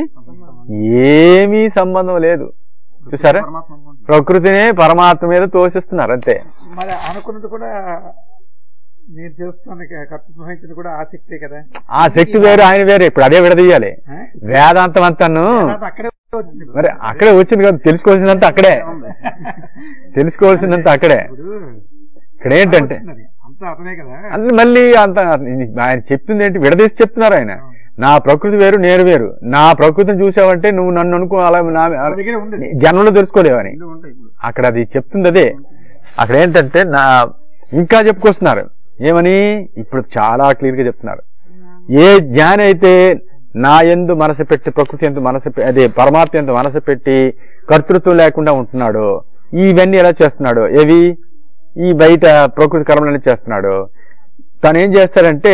ఏమీ సంబంధం లేదు చూసారా పరమాత్మ అనుకుంటున్నాడు. ప్రకృతినే పరమాత్మ మీద తోసిస్తున్నారు అంతే మరి అనుకున్నది కూడా మీరు చేస్తున్న కర్తృత్వం వహించింది కూడా ఆసక్తే కదా ఆ శక్తి వేరు ఆయన వేరే ఇప్పుడు అదే విడదీయాలి ఆ? వేదాంతం అంతాను తర్వాత అక్కడే వచ్చింది ఇప్పుడు. మరి అక్కడే వచ్చింది కదా తెలుసుకోవాల్సినంత అక్కడే తెలుసుకోవాల్సినంత అక్కడే ఇప్పుడు ఇక్కడ ఏంటంటే వచ్చింది. అంతా అతనే కదా అన్ని మళ్ళీ అంత ఆయన చెప్తుంది ఏంటి విడదీసి చెప్తున్నారు ఆయన నా ప్రకృతి వేరు నేను వేరు నా ప్రకృతిని చూసావంటే నువ్వు నన్ను అనుకో అలా నా మన దగ్గర ఉంది జన్మలో తెలుసుకోలేవని ఇల్లు ఉంటాయి ఇప్పుడు. అక్కడ అది చెప్తుంది అదే అక్కడ ఏంటంటే నా ఇంకా చెప్పుకొస్తున్నారు ఏమని ఇప్పుడు చాలా క్లియర్ గా చెప్తున్నారు ఏ జ్ఞాని అయితే నా ఎందు మనసు పెట్టి ప్రకృతి ఎందు మనసు పె- అదే పరమాత్మ ఎందు మనసు పెట్టి కర్తృత్వం లేకుండా ఉంటున్నాడు ఇవన్నీ ఎలా చేస్తున్నాడు ఏవి ఈ బయట ప్రకృతి కర్మలన్నీ చేస్తున్నాడు తను ఏం చేస్తాడంటే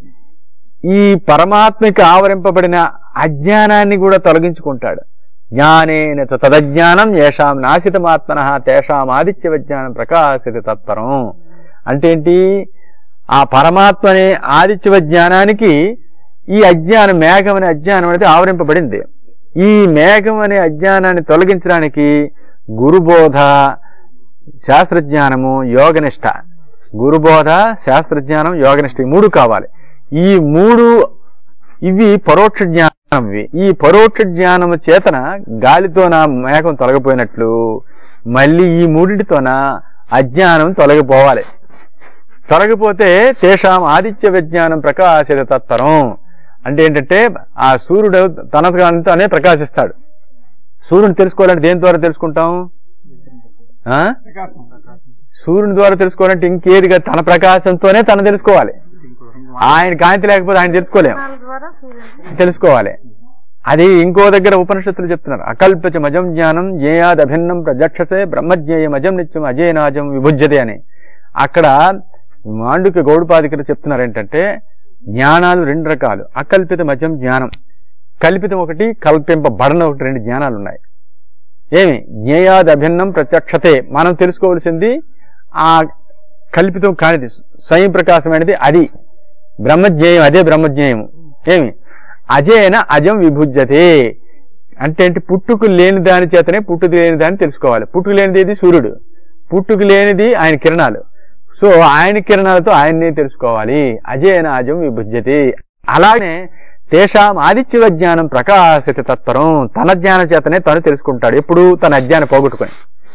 ఈ పరమాత్మకి ఆవరింపబడిన అజ్ఞానాన్ని కూడా తొలగించుకుంటాడు జ్ఞానేన తు తదజ్ఞానం ఏషాం నాశితమాత్మన తేషాం ఆదిత్య విజ్ఞానం ప్రకాశిత తత్పరం అంటే ఏంటి ఆ పరమాత్మ అనే ఆదిత్య జ్ఞానానికి ఈ అజ్ఞానం మేఘం అనే అజ్ఞానం అనేది ఆవరింపబడింది ఈ మేఘం అనే అజ్ఞానాన్ని తొలగించడానికి గురుబోధ శాస్త్రజ్ఞానము యోగనిష్ట గురుబోధ శాస్త్రజ్ఞానం యోగనిష్ట ఈ మూడు కావాలి ఈ మూడు ఇవి పరోక్ష జ్ఞానం ఇవి ఈ పరోక్ష జ్ఞానము చేతన గాలితోన మేఘం తొలగిపోయినట్లు మళ్ళీ ఈ మూడిటితోన అజ్ఞానం తొలగిపోవాలి తొలగిపోతే తేషాం ఆదిత్య విజ్ఞానం ప్రకాశిత తత్పరం అంటే ఏంటంటే ఆ సూర్యుడు తన తనే ప్రకాశిస్తాడు సూర్యుని తెలుసుకోవాలంటే దేని ద్వారా తెలుసుకుంటాం ఆ ప్రకాశం సూర్యుని ద్వారా తెలుసుకోవాలంటే ఇంకేది కాదు తన ప్రకాశంతోనే తను తెలుసుకోవాలి ఆయన కాంతి లేకపోతే ఆయన తెలుసుకోలేం దాని ద్వారా సూర్యుడు తెలుసుకోవాలి అది ఇంకో దగ్గర ఉపనిషత్తులు చెప్తున్నారు అకల్పచ మజం జ్ఞానం జ్ఞేయాద్ అభిన్నం ప్రజక్షతే బ్రహ్మజ్ఞేయం అజం నిత్యం అజేనాజం విభుజ్యతే అని అక్కడ మాండుక గౌడపాదికలు చెప్తున్నారు ఏంటంటే జ్ఞానాలు రెండు రకాలు అకల్పిత మజం జ్ఞానం కల్పితం ఒకటి కల్పింపబడన ఒకటి రెండు జ్ఞానాలు ఉన్నాయి ఏమి జ్ఞేయాద్ అభిన్నం ప్రత్యక్షతే మనం తెలుసుకోవాల్సింది ఆ కల్పితం కానిది స్వయం ప్రకాశమైనది అది బ్రహ్మజ్ఞేయం అదే బ్రహ్మజ్ఞేయం ఏమి అజేన అజం విభుజ్యతే అంటే ఏంటి పుట్టుకు లేని దాని చేతనే పుట్టుకు లేని దాన్ని తెలుసుకోవాలి పుట్టుకు లేనిది ఏది సూర్యుడు పుట్టుకు లేనిది ఆయన కిరణాలు సో ఆయన కిరణాలతో ఆయన్నే తెలుసుకోవాలి అజేన అజం విభుజ్యతే అలానే తేషాం ఆదిత్య జ్ఞానం ప్రకాశిత తత్పరం తన జ్ఞాన చేతనే తను తెలుసుకుంటాడు ఎప్పుడు తన అజ్ఞానం పోగొట్టుకొని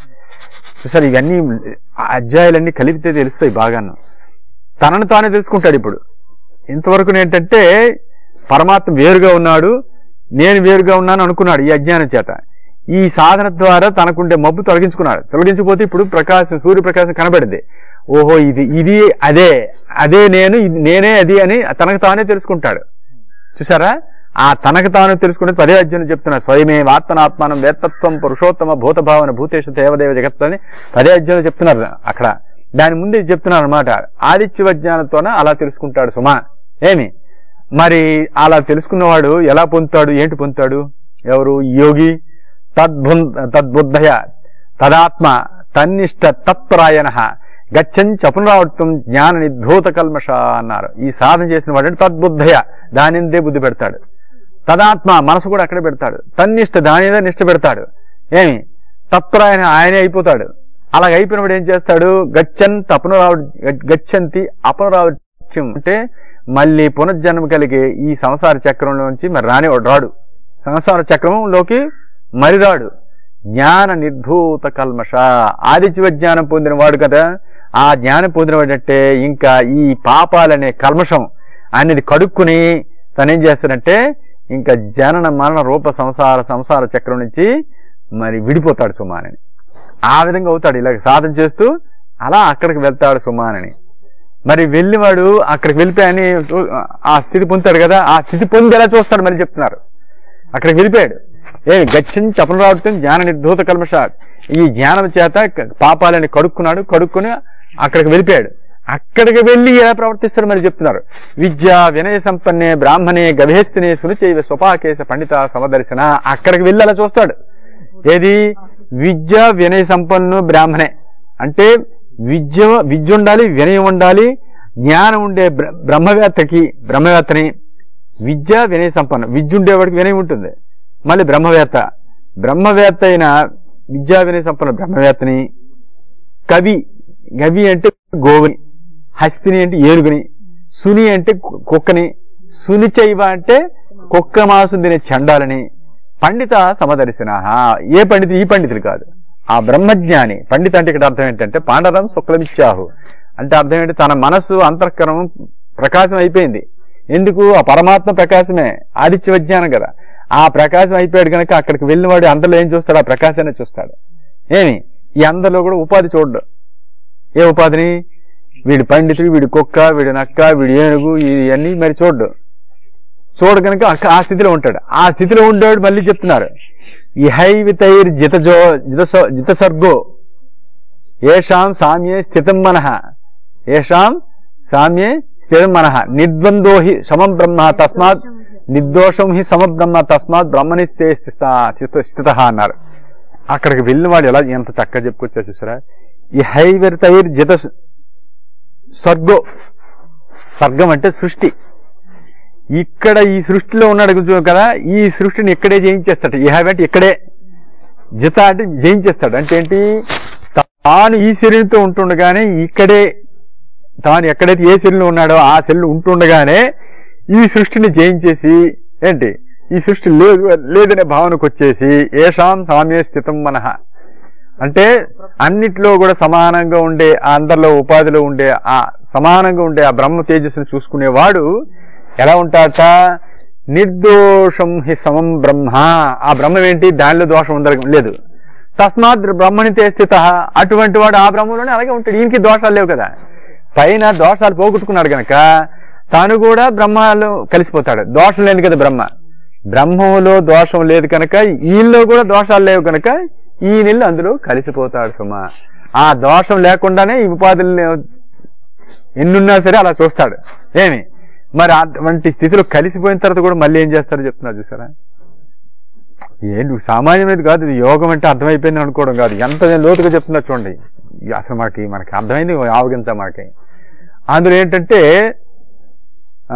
చూసారు ఇవన్నీ ఆ అధ్యాయాలన్నీ కలిపితే తెలుస్తాయి బాగాను తనను తానే తెలుసుకుంటాడు ఇప్పుడు ఇంతవరకు ఏంటంటే పరమాత్మ వేరుగా ఉన్నాడు నేను వేరుగా ఉన్నాను అనుకున్నాడు ఈ అజ్ఞానం చేత ఈ సాధన ద్వారా తనకుండే మబ్బు తొలగించుకున్నాడు తొలగించిపోతే ఇప్పుడు ప్రకాశం సూర్యప్రకాశం కనబడింది ఓహో ఇది ఇది అదే అదే నేను ఇది నేనే అది అని తనకు తానే తెలుసుకుంటాడు చూసారా ఆ తనకు తాను తెలుసుకునే పదే అధ్యయనం చెప్తున్నారు స్వయమే ఆత్మనాత్మానం వేత్తత్వం పురుషోత్తమ భూతభావన భూతేష దేవదేవ జగత్ అని పదే అధ్యయనం చెప్తున్నారు అక్కడ దాని ముందే చెప్తున్నారు అనమాట ఆదిత్య విజ్ఞానంతోన అలా తెలుసుకుంటాడు సుమా ఏమి మరి అలా తెలుసుకున్నవాడు ఎలా పొందుతాడు ఏంటి పొందుతాడు ఎవరు యోగి తద్బు తద్బుద్ధయ తదాత్మ తన్నిష్ట తత్పరాయణ గచ్చంచి అపునరావృత్తం జ్ఞాన నిర్ధూత కల్మష అన్నారు ఈ సాధన చేసిన వాడు తద్బుద్ధయ దానిందే బుద్ధి పెడతాడు తదాత్మ మనసు కూడా అక్కడే పెడతాడు తన్నిష్ట దానిదే నిష్ట పెడతాడు ఏమి తత్పరాయణ ఆయనే అయిపోతాడు అలాగ అయిపోయినప్పుడు ఏం చేస్తాడు గచ్చన్ అపునరావ గచ్చంతి అపునరావృత్యం అంటే మళ్ళీ పునర్జన్మ కలిగే ఈ సంసార చక్రంలోంచి మరి రాని రాడు సంసార చక్రంలోకి మరి రాడు జ్ఞాన నిర్ధూత కల్మష ఆదిత్య జ్ఞానం పొందిన వాడు కదా ఆ జ్ఞానం పొందిన వాడంటే ఇంకా ఈ పాపాలనే కల్మషం అనేది కడుక్కుని తనేం చేస్తాడంటే ఇంకా జనన మరణ రూప సంసార సంసార చక్రం నుంచి మరి విడిపోతాడు సుమానని ఆ విధంగా అవుతాడు ఇలాగ సాధన చేస్తూ అలా అక్కడికి వెళ్తాడు సుమానని మరి వెళ్ళివాడు అక్కడికి వెళ్ళిపోయాని ఆ స్థితి పొందుతాడు కదా ఆ స్థితి పొంది ఎలా చూస్తాడు మరి చెప్తున్నారు అక్కడికి వెళ్ళిపోయాడు ఏ గచ్చించి అపునరావృతం జ్ఞాన నిర్ధూత కల్మష ఈ జ్ఞానం చేత క- పాపాలని కడుక్కున్నాడు కడుక్కుని అక్కడికి వెళ్ళిపోయాడు అక్కడికి వెళ్ళి ఎలా ప్రవర్తిస్తాడు మరి చెప్తున్నారు విద్య వినయ సంపన్నే బ్రాహ్మణే గభేస్తినే సునిచైవ స్వపాకేశ పండిత సమదర్శన అక్కడికి వెళ్ళి అలా చూస్తాడు ఏది విద్య వినయ సంపన్ను బ్రాహ్మణే అంటే విద్య విద్య ఉండాలి వినయం ఉండాలి జ్ఞానం ఉండే బ్ర- బ్రహ్మవేత్తకి బ్రహ్మవేత్తని విద్య వినయ సంపన్నం విద్య ఉండేవాడికి వినయం ఉంటుంది మళ్ళీ బ్రహ్మవేత్త బ్రహ్మవేత్త అయిన విద్యా వినయ సంపన్న బ్రహ్మవేత్తని కవి గవి అంటే గోవుని హస్తిని అంటే ఏనుగుని సుని అంటే కు- కుక్కని సునిచైవ అంటే కుక్క మాంసం తినే చండాలని పండిత సమదర్శన ఏ పండితులు ఈ పండితులు కాదు ఆ బ్రహ్మజ్ఞాని పండిత అంటే ఇక్కడ అర్థం ఏంటంటే పాండరం శుక్లమిచ్చాహు అంటే అర్థం ఏంటి తన మనస్సు అంతఃకరణం ప్రకాశం అయిపోయింది ఎందుకు ఆ పరమాత్మ ప్రకాశమే ఆదిత్య విజ్ఞానం కదా ఆ ప్రకాశం అయిపోయాడు కనుక అక్కడికి వెళ్ళినవాడు అందరిలో ఏం చూస్తాడు ఆ ప్రకాశాన్ని చూస్తాడు ఏమి ఈ అందరిలో కూడా ఉపాధి చూడడు ఏ ఉపాధిని వీడి పండితుడు వీడి కుక్క వీడి నక్క వీడి ఏనుగు ఇవన్నీ మరి చూడడు చూడ కనుక అక్క- ఆ స్థితిలో ఉంటాడు ఆ స్థితిలో ఉండేవాడు మళ్ళీ చెప్తున్నారు ఇహైవితైర్ జితజో జితసో జితసర్గో ఏషాం సామ్యే స్థితం మనః ఏషాం సామ్యే స్థితం మనః నిర్ద్వందో హి సమం బ్రహ్మ తస్మాత్ నిర్దోషం హి సమబ్రహ్మ తస్మాత్ బ్రహ్మని స్థిత అన్నారు అక్కడికి వెళ్ళిన వాడు ఎలా ఎంత చక్కగా చెప్పుకొచ్చా చూసారా ఈ హైవర్తైర్ జిత సర్గో సర్గం అంటే సృష్టి ఇక్కడ ఈ సృష్టిలో ఉన్నాడు కొంచెం కదా ఈ సృష్టిని ఇక్కడే జయించేస్తాడు ఈ హ్యాబిట్ ఇక్కడే జిత అంటే జయించేస్తాడు అంటే ఏంటి తాను ఈ శరీరంతో ఉంటుండగానే ఇక్కడే తాను ఎక్కడైతే ఏ శరీరంలో ఉన్నాడో ఆ శరీరం ఉంటుండగానే ఈ సృష్టిని జయించేసి ఏంటి ఈ సృష్టి లేదు లేదనే భావనకు వచ్చేసి ఏషాం సామ్య స్థితం మనహ అంటే అన్నిట్లో కూడా సమానంగా ఉండే ఆ అందరిలో ఉపాధిలో ఉండే ఆ సమానంగా ఉండే ఆ బ్రహ్మ తేజస్సుని చూసుకునేవాడు ఎలా ఉంటాడట నిర్దోషం హి సమం బ్రహ్మ ఆ బ్రహ్మం ఏంటి దానిలో దోషం ఉందర లేదు తస్మాత్ బ్రహ్మని తే స్థిత అటువంటి వాడు ఆ బ్రహ్మలోనే అలాగే ఉంటాడు ఈయనకి దోషాలు లేవు కదా పైన దోషాలు పోగొట్టుకున్నాడు గనక తాను కూడా బ్రహ్మలో కలిసిపోతాడు దోషం లేదు కదా బ్రహ్మ బ్రహ్మములో దోషం లేదు కనుక ఈయనలో కూడా దోషాలు లేవు కనుక ఈయనెళ్ళి అందులో కలిసిపోతాడు సుమ ఆ దోషం లేకుండానే ఈ ఉపాధుల్ని ఎన్నున్నా సరే అలా చూస్తాడు ఏమి మరి అటువంటి స్థితిలో కలిసిపోయిన తర్వాత కూడా మళ్ళీ ఏం చేస్తారో చెప్తున్నారు చూసారా ఏంటి సామాన్యమైనది కాదు ఇది యోగం అంటే అర్థమైపోయింది అనుకోవడం కాదు ఎంత లోతుగా చెప్తున్నా చూడండి ఇది అసలు మనకి మనకి అర్థమైంది ఆవగించ మనకి అందులో ఏంటంటే ఆ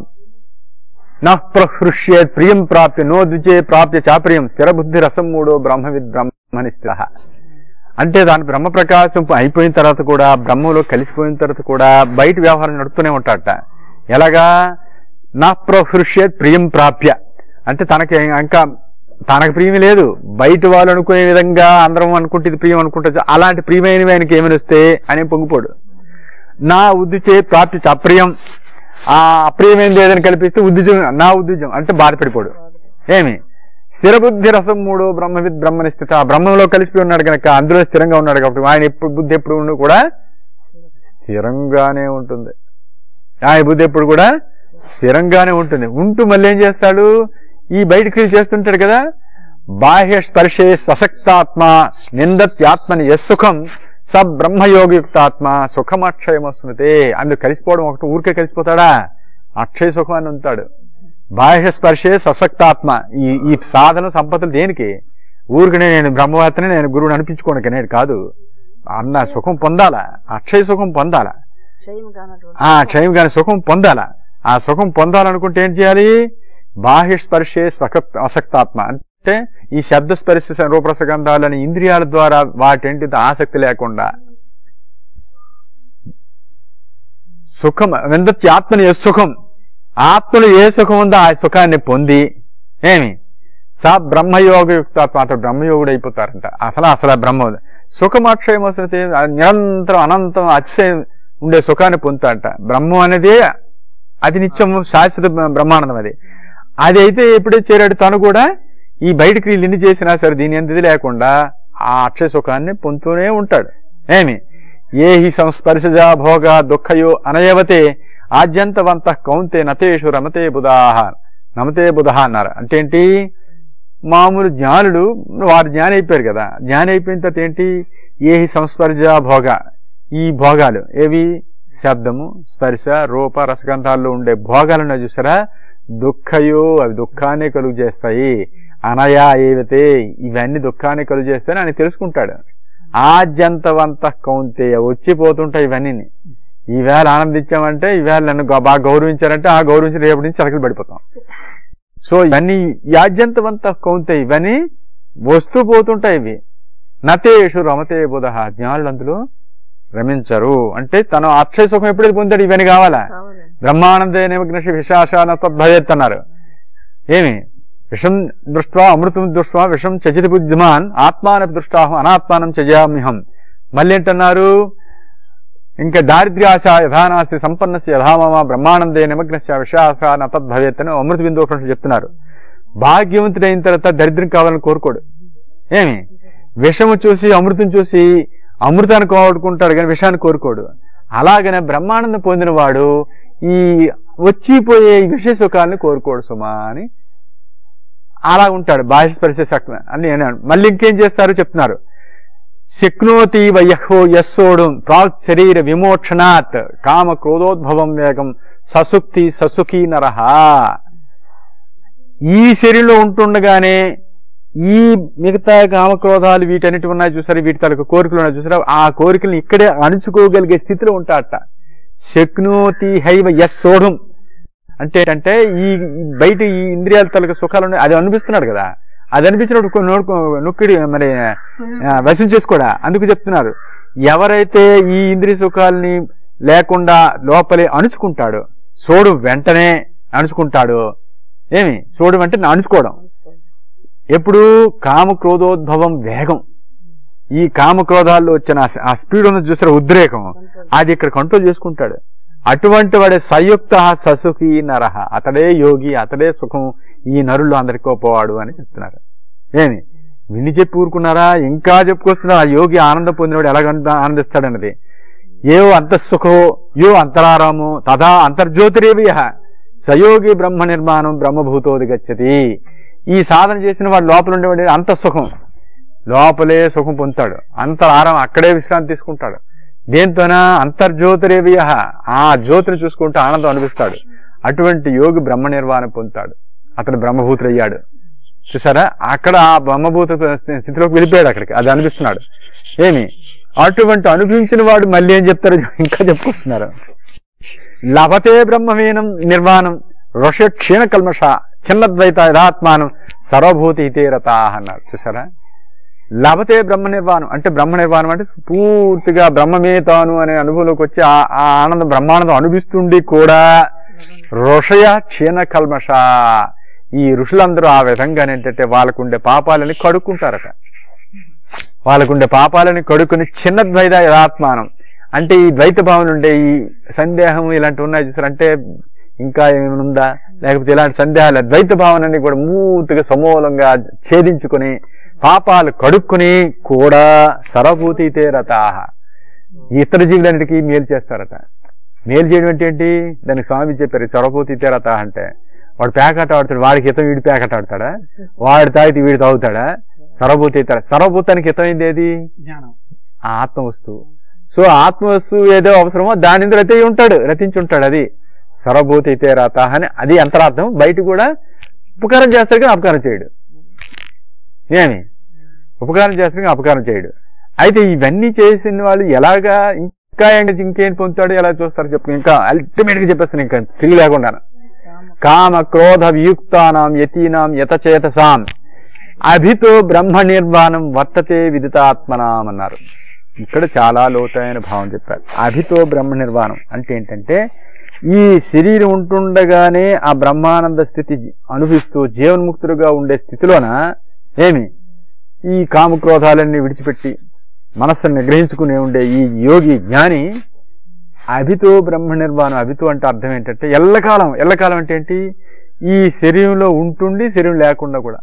నా ప్రహృష్యేత్ ప్రియం ప్రాప్య నో ద్విజే ప్రాప్య చాప్రియం స్థిర బుద్ధి రసం మూడో బ్రహ్మవిద్ బ్రహ్మని స్థిర అంటే దాని బ్రహ్మ ప్రకాశం అయిపోయిన తర్వాత కూడా బ్రహ్మలో కలిసిపోయిన తర్వాత కూడా బయట వ్యవహారం నడుపుతూనే ఉంటాడట ఎలాగా నా ప్రహృష్యేత్ ప్రియం ప్రాప్య అంటే తనకి ఇంకా తనకు ప్రియం లేదు బయట వాళ్ళు అనుకునే విధంగా అందరం అనుకుంటే ఇది ప్రియం అనుకుంటే అలాంటి ప్రియమైనవి ఆయనకి ఏమైనా వస్తే అని పొంగిపోడు నా ఉద్దిచే ప్రాప్తి అప్రియం ఆ అప్రియమైనది ఏదైనా కల్పిస్తే ఉద్దిజం నా ఉద్దిజం అంటే బాధపడిపోడు ఏమి స్థిర బుద్ధి రసం మూడు బ్రహ్మవిద్ బ్రహ్మని స్థిత ఆ బ్రహ్మంలో కలిసిపోయి ఉన్నాడు కనుక అందులో స్థిరంగా ఉన్నాడు కాబట్టి ఆయన ఎప్పుడు బుద్ధి ఎప్పుడు ఉండి కూడా స్థిరంగానే ఉంటుంది ఆయన బుద్ధి ఎప్పుడు కూడా స్థిరంగానే ఉంటుంది ఉంటూ మళ్ళీ ఏం చేస్తాడు ఈ బయట క్రియలు చేస్తుంటాడు కదా బాహ్య స్పర్శే స్వశక్తాత్మ నిందత్యాత్మని యస్సుఖం స బ్రహ్మయోగయుక్తాత్మ సుఖమక్షయమస్తుతే అందులో కలిసిపోవడం ఒకటి ఊరికే కలిసిపోతాడా అక్షయ సుఖాన్ని ఉంటాడు బాహ్య స్పర్శే సశక్తాత్మ ఈ ఈ సాధన సంపదలు దేనికి ఊరికనే నేను బ్రహ్మవేత్తని నేను గురువుని అనిపించుకోనికి నేను కాదు అన్న సుఖం పొందాలా అక్షయ సుఖం పొందాలా క్షయం కానటువంటి ఆ క్షయం కాని సుఖం పొందాలా ఆ సుఖం పొందాలనుకుంటే ఏం చేయాలి బాహ్య స్పర్శే స్వకత్ అసక్తాత్మ అంటే ఈ శబ్ద స్పర్శ రూపరసగంధాలని ఇంద్రియాల ద్వారా వాటింటి ఆసక్తి లేకుండా సుఖం విందత్తి ఆత్మని ఏ సుఖం ఆత్మలో ఏ సుఖం ఉందో ఆ సుఖాన్ని పొంది ఏమి సా బ్రహ్మయోగయుక్తాత్మ అతడు బ్రహ్మయోగుడు అయిపోతారంట అసలు అసలు ఆ బ్రహ్మ సుఖమాక్షయం వసతి నిరంతరం అనంతం అతిశయం ఉండే సుఖాన్ని పొందుతాడంట బ్రహ్మం అనేది అది నిత్యం శాశ్వత బ్రహ్మానందం అది అది అయితే ఎప్పుడైతే చేరాడు తను కూడా ఈ బయట క్రియలు ఎన్ని చేసినా సరే దీని ఎందుది లేకుండా ఆ అక్షయ సుఖాన్ని పొందుతూనే ఉంటాడు ఏమి ఏ హి సంస్పర్శజా భోగ దుఃఖయో అనయవతే ఆద్యంతవంత కౌంతే నతేషు రమతే బుధాహ నమతే బుధ అన్నారు అంటే ఏంటి మామూలు జ్ఞానులు వారు జ్ఞాని అయిపోయారు కదా జ్ఞాని అయిపోయిన తర్వాత ఏంటి ఏ హి సంస్పర్శ భోగ ఈ భోగాలు ఏవి శబ్దము స్పర్శ రూప రసగంధాల్లో ఉండే భోగాలను చూసారా దుఃఖయో అవి దుఃఖాన్ని కలుగు చేస్తాయి అనయా ఏవైతే ఇవన్నీ దుఃఖాన్ని కలుగు చేస్తాయని ఆయన తెలుసుకుంటాడు ఆద్యంతవంత కౌంతే వచ్చిపోతుంటాయి ఇవన్నీ ఈవేళ ఆనందించామంటే ఈవేళ నన్ను గ- బాగా గౌరవించారంటే ఆ గౌరవించిన రేపటి నుంచి చరకలు పడిపోతాం సో ఇవన్నీ యాజ్యంతవంత కౌంతే ఇవన్నీ వస్తూ పోతుంటాయి ఇవి నతేషు రమతే బుధ జ్ఞానులు అందులో రమించరు అంటే తను అక్షయ సుఖం ఎప్పుడైతే పొందాడు ఇవన్నీ కావాలా కావాలండి బ్రహ్మానందే నిమగ్నషి విశాశాన తద్భయత్ అన్నారు ఏమి విషం దృష్ట్వా అమృతం దృష్ట్వా విషం చచితి బుద్ధిమాన్ ఆత్మాన దృష్టాహం అనాత్మానం చజామిహం మళ్ళీ ఏంటన్నారు ఇంకా దారిద్ర్యాశ యథానాస్తి సంపన్నస్య యథామమ బ్రహ్మానందే నిమగ్నస్య విశాసాన తద్భవేత్ అని అమృత బిందు చెప్తున్నారు భాగ్యవంతుడైన తర్వాత దరిద్రం కావాలని కోరుకోడు ఏమి విషము చూసి అమృతం చూసి అమృతాన్ని కోరుకుంటాడు కానీ విషాన్ని కోరుకోడు అలాగనే బ్రహ్మానందం పొందినవాడు ఈ వచ్చిపోయే ఈ విషయ సుఖాన్ని కోరుకోడు సుమా అని అలా ఉంటాడు బాహ్య స్పర్శ శక్తి అని నేను అన్నాను. మళ్ళీ ఇంకేం చేస్తారు చెప్తున్నారు శక్నోతి వయహో యస్సోడు ప్రాక్ శరీర విమోక్షణాత్ కామ క్రోధోద్భవం వేగం ససుక్తి ససుఖీ నరహ ఈ శరీరంలో ఉంటుండగానే ఈ మిగతా కామక్రోధాలు వీటన్నిటి ఉన్నాయి చూసారు వీటి తాలూకు కోరికలు ఉన్నాయి చూసారా ఆ కోరికలను ఇక్కడే అణుచుకోగలిగే స్థితిలో ఉంటాడట శక్నోతి హైవ యస్ సోఢం అంటే అంటే ఈ ఈ బయట ఈ ఇంద్రియాల తలక సుఖాలు ఉన్నాయి అది అనిపిస్తున్నాడు కదా అది అనిపించినప్పుడు కొన్ని నోడుకో నొక్కిడి మరి ఆ, వశం చేసుకోడా అందుకు చెప్తున్నారు ఎవరైతే ఈ ఇంద్రియ సుఖాలని లేకుండా లోపలే అణుచుకుంటాడో సోడు వెంటనే అణుచుకుంటాడో ఏమి సోడు వెంటనే అణుచుకోవడం ఎప్పుడు కామ క్రోధోద్భవం వేగం ఈ కామ క్రోధాల్లో వచ్చిన ఆ- ఆ స్పీడ్ ఉన్నది చూసారు ఉద్రేకం అది ఇక్కడ కంట్రోల్ చేసుకుంటాడు అటువంటి వాడే సంయుక్త ససుఖి నరహ అతడే యోగి అతడే సుఖం ఈ నరుల్లో అందరికీ పోవాడు అని చెప్తున్నారు ఏమి విని చెప్పి ఊరుకున్నారా ఇంకా చెప్పుకొస్తున్నారు ఆ యోగి ఆనందం పొందినవాడు ఎలాగ ఆనందిస్తాడన్నది ఏ అంతఃసుఖో యో అంతరారామో తథా అంతర్జ్యోతిరేవియ సయోగి బ్రహ్మ నిర్మాణం బ్రహ్మభూతోది గచ్చతి ఈ సాధన చేసిన వాడు లోపల ఉండేవాడు అంతఃసుఖం లోపలే సుఖం పొందుతాడు అంతరారం అక్కడే విశ్రాంతి తీసుకుంటాడు దేంతోన అంతర్జ్యోతిరేవియ ఆ జ్యోతిని చూసుకుంటూ ఆనందం అనిపిస్తాడు అటువంటి యోగి బ్రహ్మ నిర్వాణం పొందుతాడు అతడు బ్రహ్మభూతుడయ్యాడు చూసారా అక్కడ ఆ బ్రహ్మభూత స్థితిలోకి వెళ్ళిపోయాడు అక్కడికి అది అనిపిస్తున్నాడు ఏమి అటువంటి అనుభవించిన వాడు మళ్ళీ ఏం చెప్తారో ఇంకా చెప్పుకొస్తున్నారు లభతే బ్రహ్మమేనం నిర్వాణం ఋష క్షీణ కల్మష చిన్నద్వైత యథాత్మానం సర్వభూతి హితేరత అన్నారు చూసారా లభతే బ్రహ్మ నిర్వాణం అంటే బ్రహ్మ నిర్వాణం అంటే పూర్తిగా బ్రహ్మమే తాను అనే అనుభవంలోకి వచ్చి ఆ ఆ ఆనందం బ్రహ్మానందం అనిపిస్తుండి కూడా ఋషయ క్షీణ కల్మష ఈ ఋషులందరూ ఆ విధంగా ఏంటంటే వాళ్ళకుండే పాపాలని కడుక్కుంటారట వాళ్ళకుండే పాపాలని కడుక్కుని చిన్న ద్వైత యథాత్మానం అంటే ఈ ద్వైత భావన ఉండే ఈ సందేహం ఇలాంటివి ఉన్నాయి చూసారు అంటే ఇంకా ఏమైనా ఉందా లేకపోతే ఇలాంటి సందేహాలు ద్వైత భావనని కూడా మూర్తిగా సమూలంగా ఛేదించుకుని పాపాలు కడుక్కుని కూడా సరభూతి రతాహ ఇతర జీవులన్నిటికీ మేలు చేస్తారట మేలు చేయడం అంటే ఏంటి దానికి స్వామి చెప్పారు సరభూతి రత అంటే వాడు పేకాట ఆడుతాడు వాడికి హితం వీడి పేకాట ఆడతాడా వాడు తాగితే వీడు తాగుతాడా సరభూతి సర్వభూతానికి హితమైంది ఏది జ్ఞానం ఆ ఆత్మ వస్తువు సో ఆత్మ వస్తువు ఏదో అవసరమో దాని మీద రతి ఉంటాడు రతించి ఉంటాడు అది సర్వభూతి అయితే రాత అని అది అంతరార్థం బయట కూడా ఉపకారం చేస్తాడు కానీ అపకారం చేయడు ఏమి ఉపకారం చేస్తాడు కానీ అపకారం చేయడు అయితే ఇవన్నీ చేసిన వాళ్ళు ఎలాగా ఇంకా ఏంటి ఇంకేం పొందుతాడు ఎలా చూస్తారు చెప్పు ఇంకా అల్టిమేట్ గా చెప్పేస్తాను ఇంకా తిరిగి లేకుండా కామ క్రోధ వియుక్తానాం యతీనాం యతచేతసాం అభితో బ్రహ్మ నిర్వాణం వర్తతే విదితాత్మనాం అన్నారు ఇక్కడ చాలా లోతైన భావం చెప్పారు అభితో బ్రహ్మ నిర్వాణం అంటే ఏంటంటే ఈ శరీరం ఉంటుండగానే ఆ బ్రహ్మానంద స్థితి అనుభవిస్తూ జీవన్ముక్తుడుగా ఉండే స్థితిలోన ఏమి ఈ కామక్రోధాలన్నీ విడిచిపెట్టి మనస్సును నిగ్రహించుకునే ఉండే ఈ యోగి జ్ఞాని అభితో బ్రహ్మ నిర్వాణం అభితో అంటే అర్థం ఏంటంటే ఎల్లకాలం ఎల్లకాలం అంటే ఏంటి ఈ శరీరంలో ఉంటుండి శరీరం లేకుండా కూడా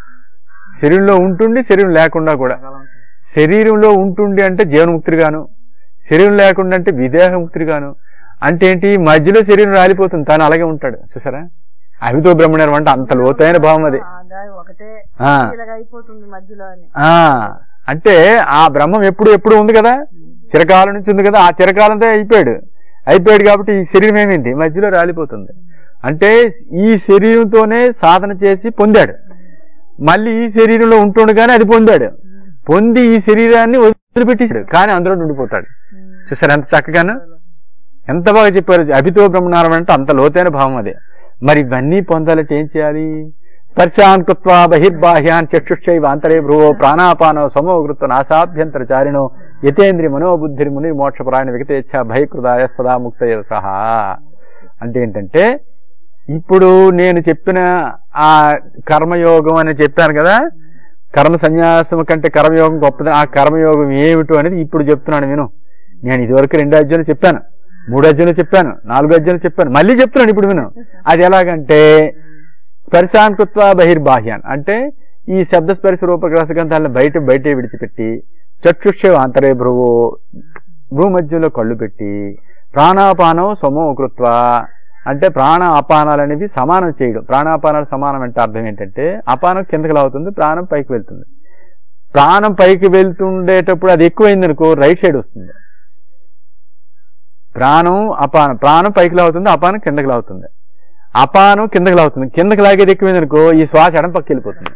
శరీరంలో ఉంటుండి శరీరం లేకుండా కూడా శరీరంలో ఉంటుండి అంటే జీవన్ముక్తుడిగాను శరీరం లేకుండా అంటే విదేహముక్తుడిగాను అంటే ఏంటి మధ్యలో శరీరం రాలిపోతుంది తాను అలాగే ఉంటాడు చూసారా అభితో బ్రహ్మణం అంటే అంత లోతైన భావం అది ఆదాయం ఒకటే ఆ. ఇలాగ అయిపోతుంది మధ్యలో అని ఆ అంటే ఆ బ్రహ్మం ఎప్పుడు ఎప్పుడు ఉంది కదా చిరకాలం నుంచి ఉంది కదా ఆ చిరకాలంతో అయిపోయాడు అయిపోయాడు కాబట్టి ఈ శరీరం ఏమైంది మధ్యలో రాలిపోతుంది అంటే ఈ శరీరంతోనే సాధన చేసి పొందాడు మళ్ళీ ఈ శరీరంలో ఉంటుండగానే అది పొందాడు పొంది ఈ శరీరాన్ని వదిలిపెట్టేశాడు కానీ అందులో ఉండిపోతాడు చూసారు ఎంత చక్కగాను ఎంత బాగా చెప్పారు అభితో బ్రహ్మనారం అంటే అంత లోతైన భావం అదే మరి ఇవన్నీ పొందాలంటే ఏం చేయాలి స్పర్శాన్ కృత్వా బహిర్బాహ్యాన్ చక్షుషైవ అంతరే భ్రువో ప్రాణాపానో సమోగృత్వ నాశాభ్యంతర చారిణో యతేంద్రి మనోబుద్ధిర్ ముని మోక్షపరాయణ విగతేచ్ఛ భయకృదాయ సదా ముక్తయ సహా అంటే ఏంటంటే ఇప్పుడు నేను చెప్పిన ఆ కర్మయోగం అని చెప్పాను కదా కర్మ సన్యాసం కంటే కర్మయోగం గొప్పది ఆ కర్మయోగం ఏమిటో అనేది ఇప్పుడు చెప్తున్నాను నేను నేను ఇదివరకు రెండు అధ్యాయులు చెప్పాను మూడు అధ్యాయులు చెప్పాను నాలుగు అధ్యాయులు చెప్పాను మళ్ళీ చెప్తున్నాను ఇప్పుడు విను అది ఎలాగంటే స్పర్శాన్కృత్వ బహిర్బాహ్యాన్ అంటే ఈ శబ్ద స్పర్శ రూపగ్రసగంధాలను బయట బయటే విడిచిపెట్టి చక్షుష అంతరే భ్రువు భూమధ్యంలో కళ్ళు పెట్టి ప్రాణాపానం సమోకృత్వ అంటే ప్రాణ అపానాలు అనేవి సమానం చేయడం ప్రాణాపానాలు సమానం అంటే అర్థం ఏంటంటే అపానం కిందకి లాగుతుంది ప్రాణం పైకి వెళ్తుంది ప్రాణం పైకి వెళ్తుండేటప్పుడు అది ఎక్కువైంది అనుకో రైట్ సైడ్ వస్తుంది ప్రాణం అపానం ప్రాణం పైకి లాగుతుంది అపానం కిందకి లాగుతుంది అపానం కిందకి లాగుతుంది కిందకి లాగేది ఎక్కువైంది అనుకో ఈ శ్వాస ఎడం పక్క వెళ్ళిపోతుంది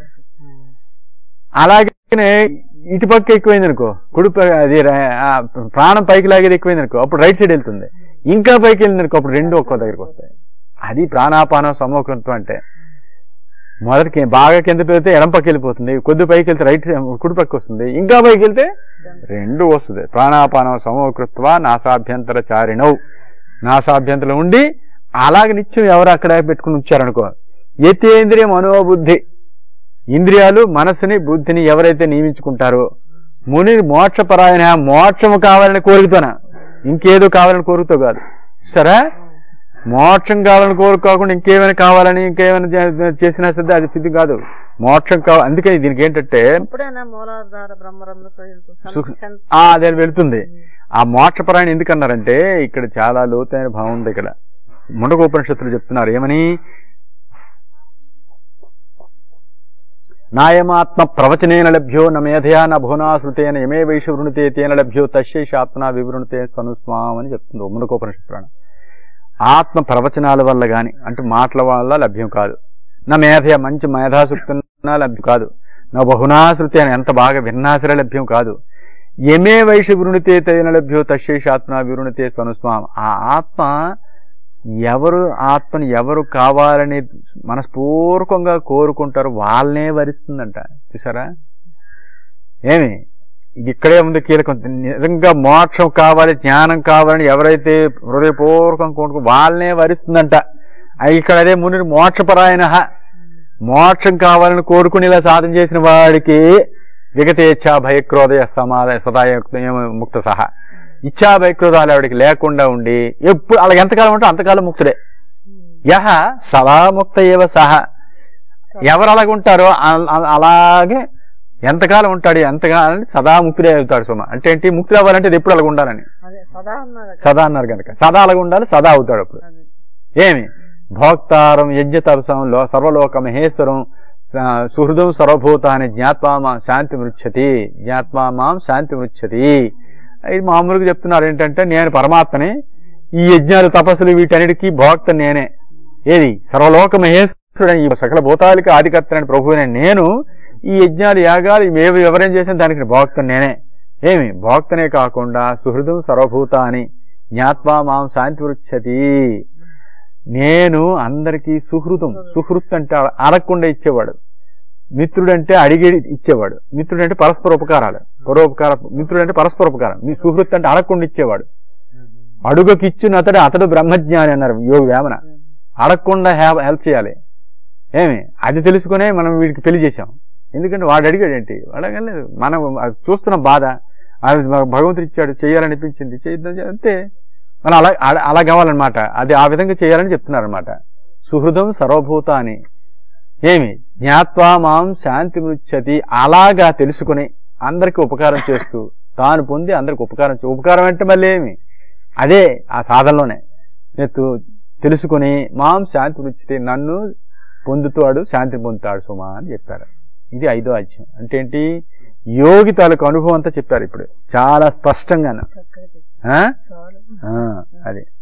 అలాగే ఇటు పక్క ఎక్కువైంది అనుకో కుడి ప- అది ర- ఆ ప్రాణం పైకి లాగేది ఎక్కువైంది అనుకో అప్పుడు రైట్ సైడ్ వెళ్తుంది ఇంకా పైకి వెళ్ళింది అనుకో అప్పుడు రెండు ఒక్కో దగ్గరికి వస్తాయి అది ప్రాణాపానం సమోకృతం అంటే మొదటికి బాగా కింద పెడితే ఎడం పక్క వెళ్ళిపోతుంది కొద్ది పైకి వెళ్తే రైట్ కుడి పక్క వస్తుంది ఇంకా పైకి వెళ్తే రెండు వస్తుంది ప్రాణాపానం సమోకృత్వ నాసాభ్యంతర చారిణవు నాసాభ్యంతరం ఉండి అలాగే నిత్యం ఎవరు అక్కడ పెట్టుకుని ఉంచారనుకో యతేంద్రియ మనోబుద్ధి ఇంద్రియాలు మనసుని బుద్ధిని ఎవరైతే నియమించుకుంటారో ముని మోక్షపరాయణ మోక్షము కావాలని కోరికతోన ఇంకేదో కావాలని కోరికతో కాదు సరే మోక్షం కావాలని కోరిక కాకుండా ఇంకేమైనా కావాలని ఇంకేమైనా చే- చేసినా సరే అది సిద్ధి కాదు మోక్షం కావాలి అందుకని దీనికి ఏంటంటే ఎప్పుడైనా మూలాధార బ్రహ్మరమ్మ సుఖ- ఆ అదే వెళ్తుంది ఆ మోక్షపరాయణ ఎందుకన్నారంటే ఇక్కడ చాలా లోతైన భావం ఉంది ఇక్కడ ముండకోపనిషత్తులు చెప్తున్నారు ఏమని నాయమాత్మ ప్రవచనేన లభ్యో న మేధయా న భువనా శృతేన యమే వైష వృణితే తేన లభ్యో తస్యైషాత్మన వివృణితే స్వనుస్వాం అని చెప్తుంది ముండకోపనిషత్తు ఆత్మ ప్రవచనాల వల్ల గాని అంటే మాటల వల్ల లభ్యం కాదు నా మేధయ మంచి మేధాశక్తున్నా లభ్యం కాదు నా బహునా శృతి అని ఎంత బాగా విన్నా సరే లభ్యం కాదు ఎమే వైష విరుణితే తైన లభ్యో తశేషాత్మ విరుణితే స్వనుస్వాం ఆ ఆత్మ ఎవరు ఆత్మని ఎవరు కావాలని మనస్పూర్వకంగా కోరుకుంటారో వాళ్ళనే వరిస్తుందంట చూసారా ఏమి ఇది ఇక్కడే ఉంది కీలకం నిజంగా మోక్షం కావాలి జ్ఞానం కావాలని ఎవరైతే హృదయపూర్వకం కోరుకు వాళ్ళనే వరిస్తుందంట ఆ ఇక్కడ అదే ముని మోక్షపరాయణ మోక్షం కావాలని కోరుకుని ఇలా సాధన చేసిన వాడికి విగతేచ్ఛ భయక్రోధయ సమాధ సదాయ ముక్త సహా ఇచ్ఛా భయక్రోధాలు ఆవిడికి లేకుండా ఉండి ఎప్పుడు అలాగ ఎంతకాలం ఉంటే అంతకాలం ముక్తుడే యహ సదా ముక్త ఏవ సహ ఎవరు అలాగ ఉంటారో అ- అ- అలాగే ఎంతకాలం ఉంటాడు ఎంతకాలం సదా ముక్తుడే అవుతాడు సుమ అంటే ఏంటి ముక్తుడు అవ్వాలంటే ఇది ఎప్పుడు అలాగ ఉండాలని అదే సదా అన్నారు సదా అన్నారు కనుక సదా అలాగ ఉండాలి సదా అవుతాడు అప్పుడు అదే ఏమి భోక్తారం యజ్ఞతరసం లో సర్వలోక మహేశ్వరం స- సుహృదం సర్వభూతాన్ని జ్ఞాత్వా మాం శాంతి మృచ్చతి జ్ఞాత్వా మాం శాంతి మృచ్చతి ఇది మామూలుగా చెప్తున్నారు ఏంటంటే నేను పరమాత్మని ఈ యజ్ఞాలు తపస్సులు వీటన్నిటికీ భోక్త నేనే ఏది సర్వలోక మహేశ్వరుడు ఈ సకల భూతాలకి ఆధికర్తని ప్రభువునే నేను ఈ యజ్ఞాలు యాగాలు ఇవేవి ఎవరేం చేసిన దానికి భోక్త నేనే ఏమి భోక్తనే కాకుండా సుహృదం సర్వభూతాని జ్ఞాత్వా మాం శాంతి వృచ్చతి నేను అందరికీ సుహృతం సుహృత్ అంటే అడగకుండా ఇచ్చేవాడు మిత్రుడంటే అడిగి ఇచ్చేవాడు మిత్రుడు అంటే పరస్పర ఉపకారాలు పరోపకార మిత్రుడు అంటే పరస్పర ఉపకారం మీ సుహృత్ అంటే అడగకుండా ఇచ్చేవాడు అడుగుకి ఇచ్చిన అతడు అతడు బ్రహ్మజ్ఞాని అన్నారు యోగి వేమన అడగకుండా హే- హెల్ప్ చేయాలి ఏమి అది తెలుసుకునే మనం వీడికి పెళ్లి చేశాం ఎందుకంటే వాడు అడిగాడు ఏంటి వాడు అడగలేదు మనం అది చూస్తున్న బాధ అది మాకు భగవంతుడు ఇచ్చాడు చేయాలనిపించింది చేద్దాం చే- అంతే మనం అలా అలా- అలా కావాలన్నమాట అది ఆ విధంగా చేయాలని చెప్తున్నారు అనమాట సుహృదం సర్వభూత అని ఏమి జ్ఞాత్వా మాం శాంతి మృచ్చతి అలాగా తెలుసుకుని అందరికి ఉపకారం చేస్తూ తాను పొంది అందరికి ఉపకారం చే- ఉపకారం అంటే మళ్ళీ ఏమి అదే ఆ సాధనలోనే ఎత్తు తెలుసుకుని మాం శాంతి మృచ్చతి నన్ను పొందుతాడు శాంతి పొందుతాడు సుమా అని చెప్పారు ఇది ఐదో అధ్యాయం అంటే ఏంటి యోగి తాలూకు అనుభవం అంతా చెప్పారు ఇప్పుడు చాలా స్పష్టంగాను చక్కగా చెప్పారు. ఆ? చాలు ఆ, అది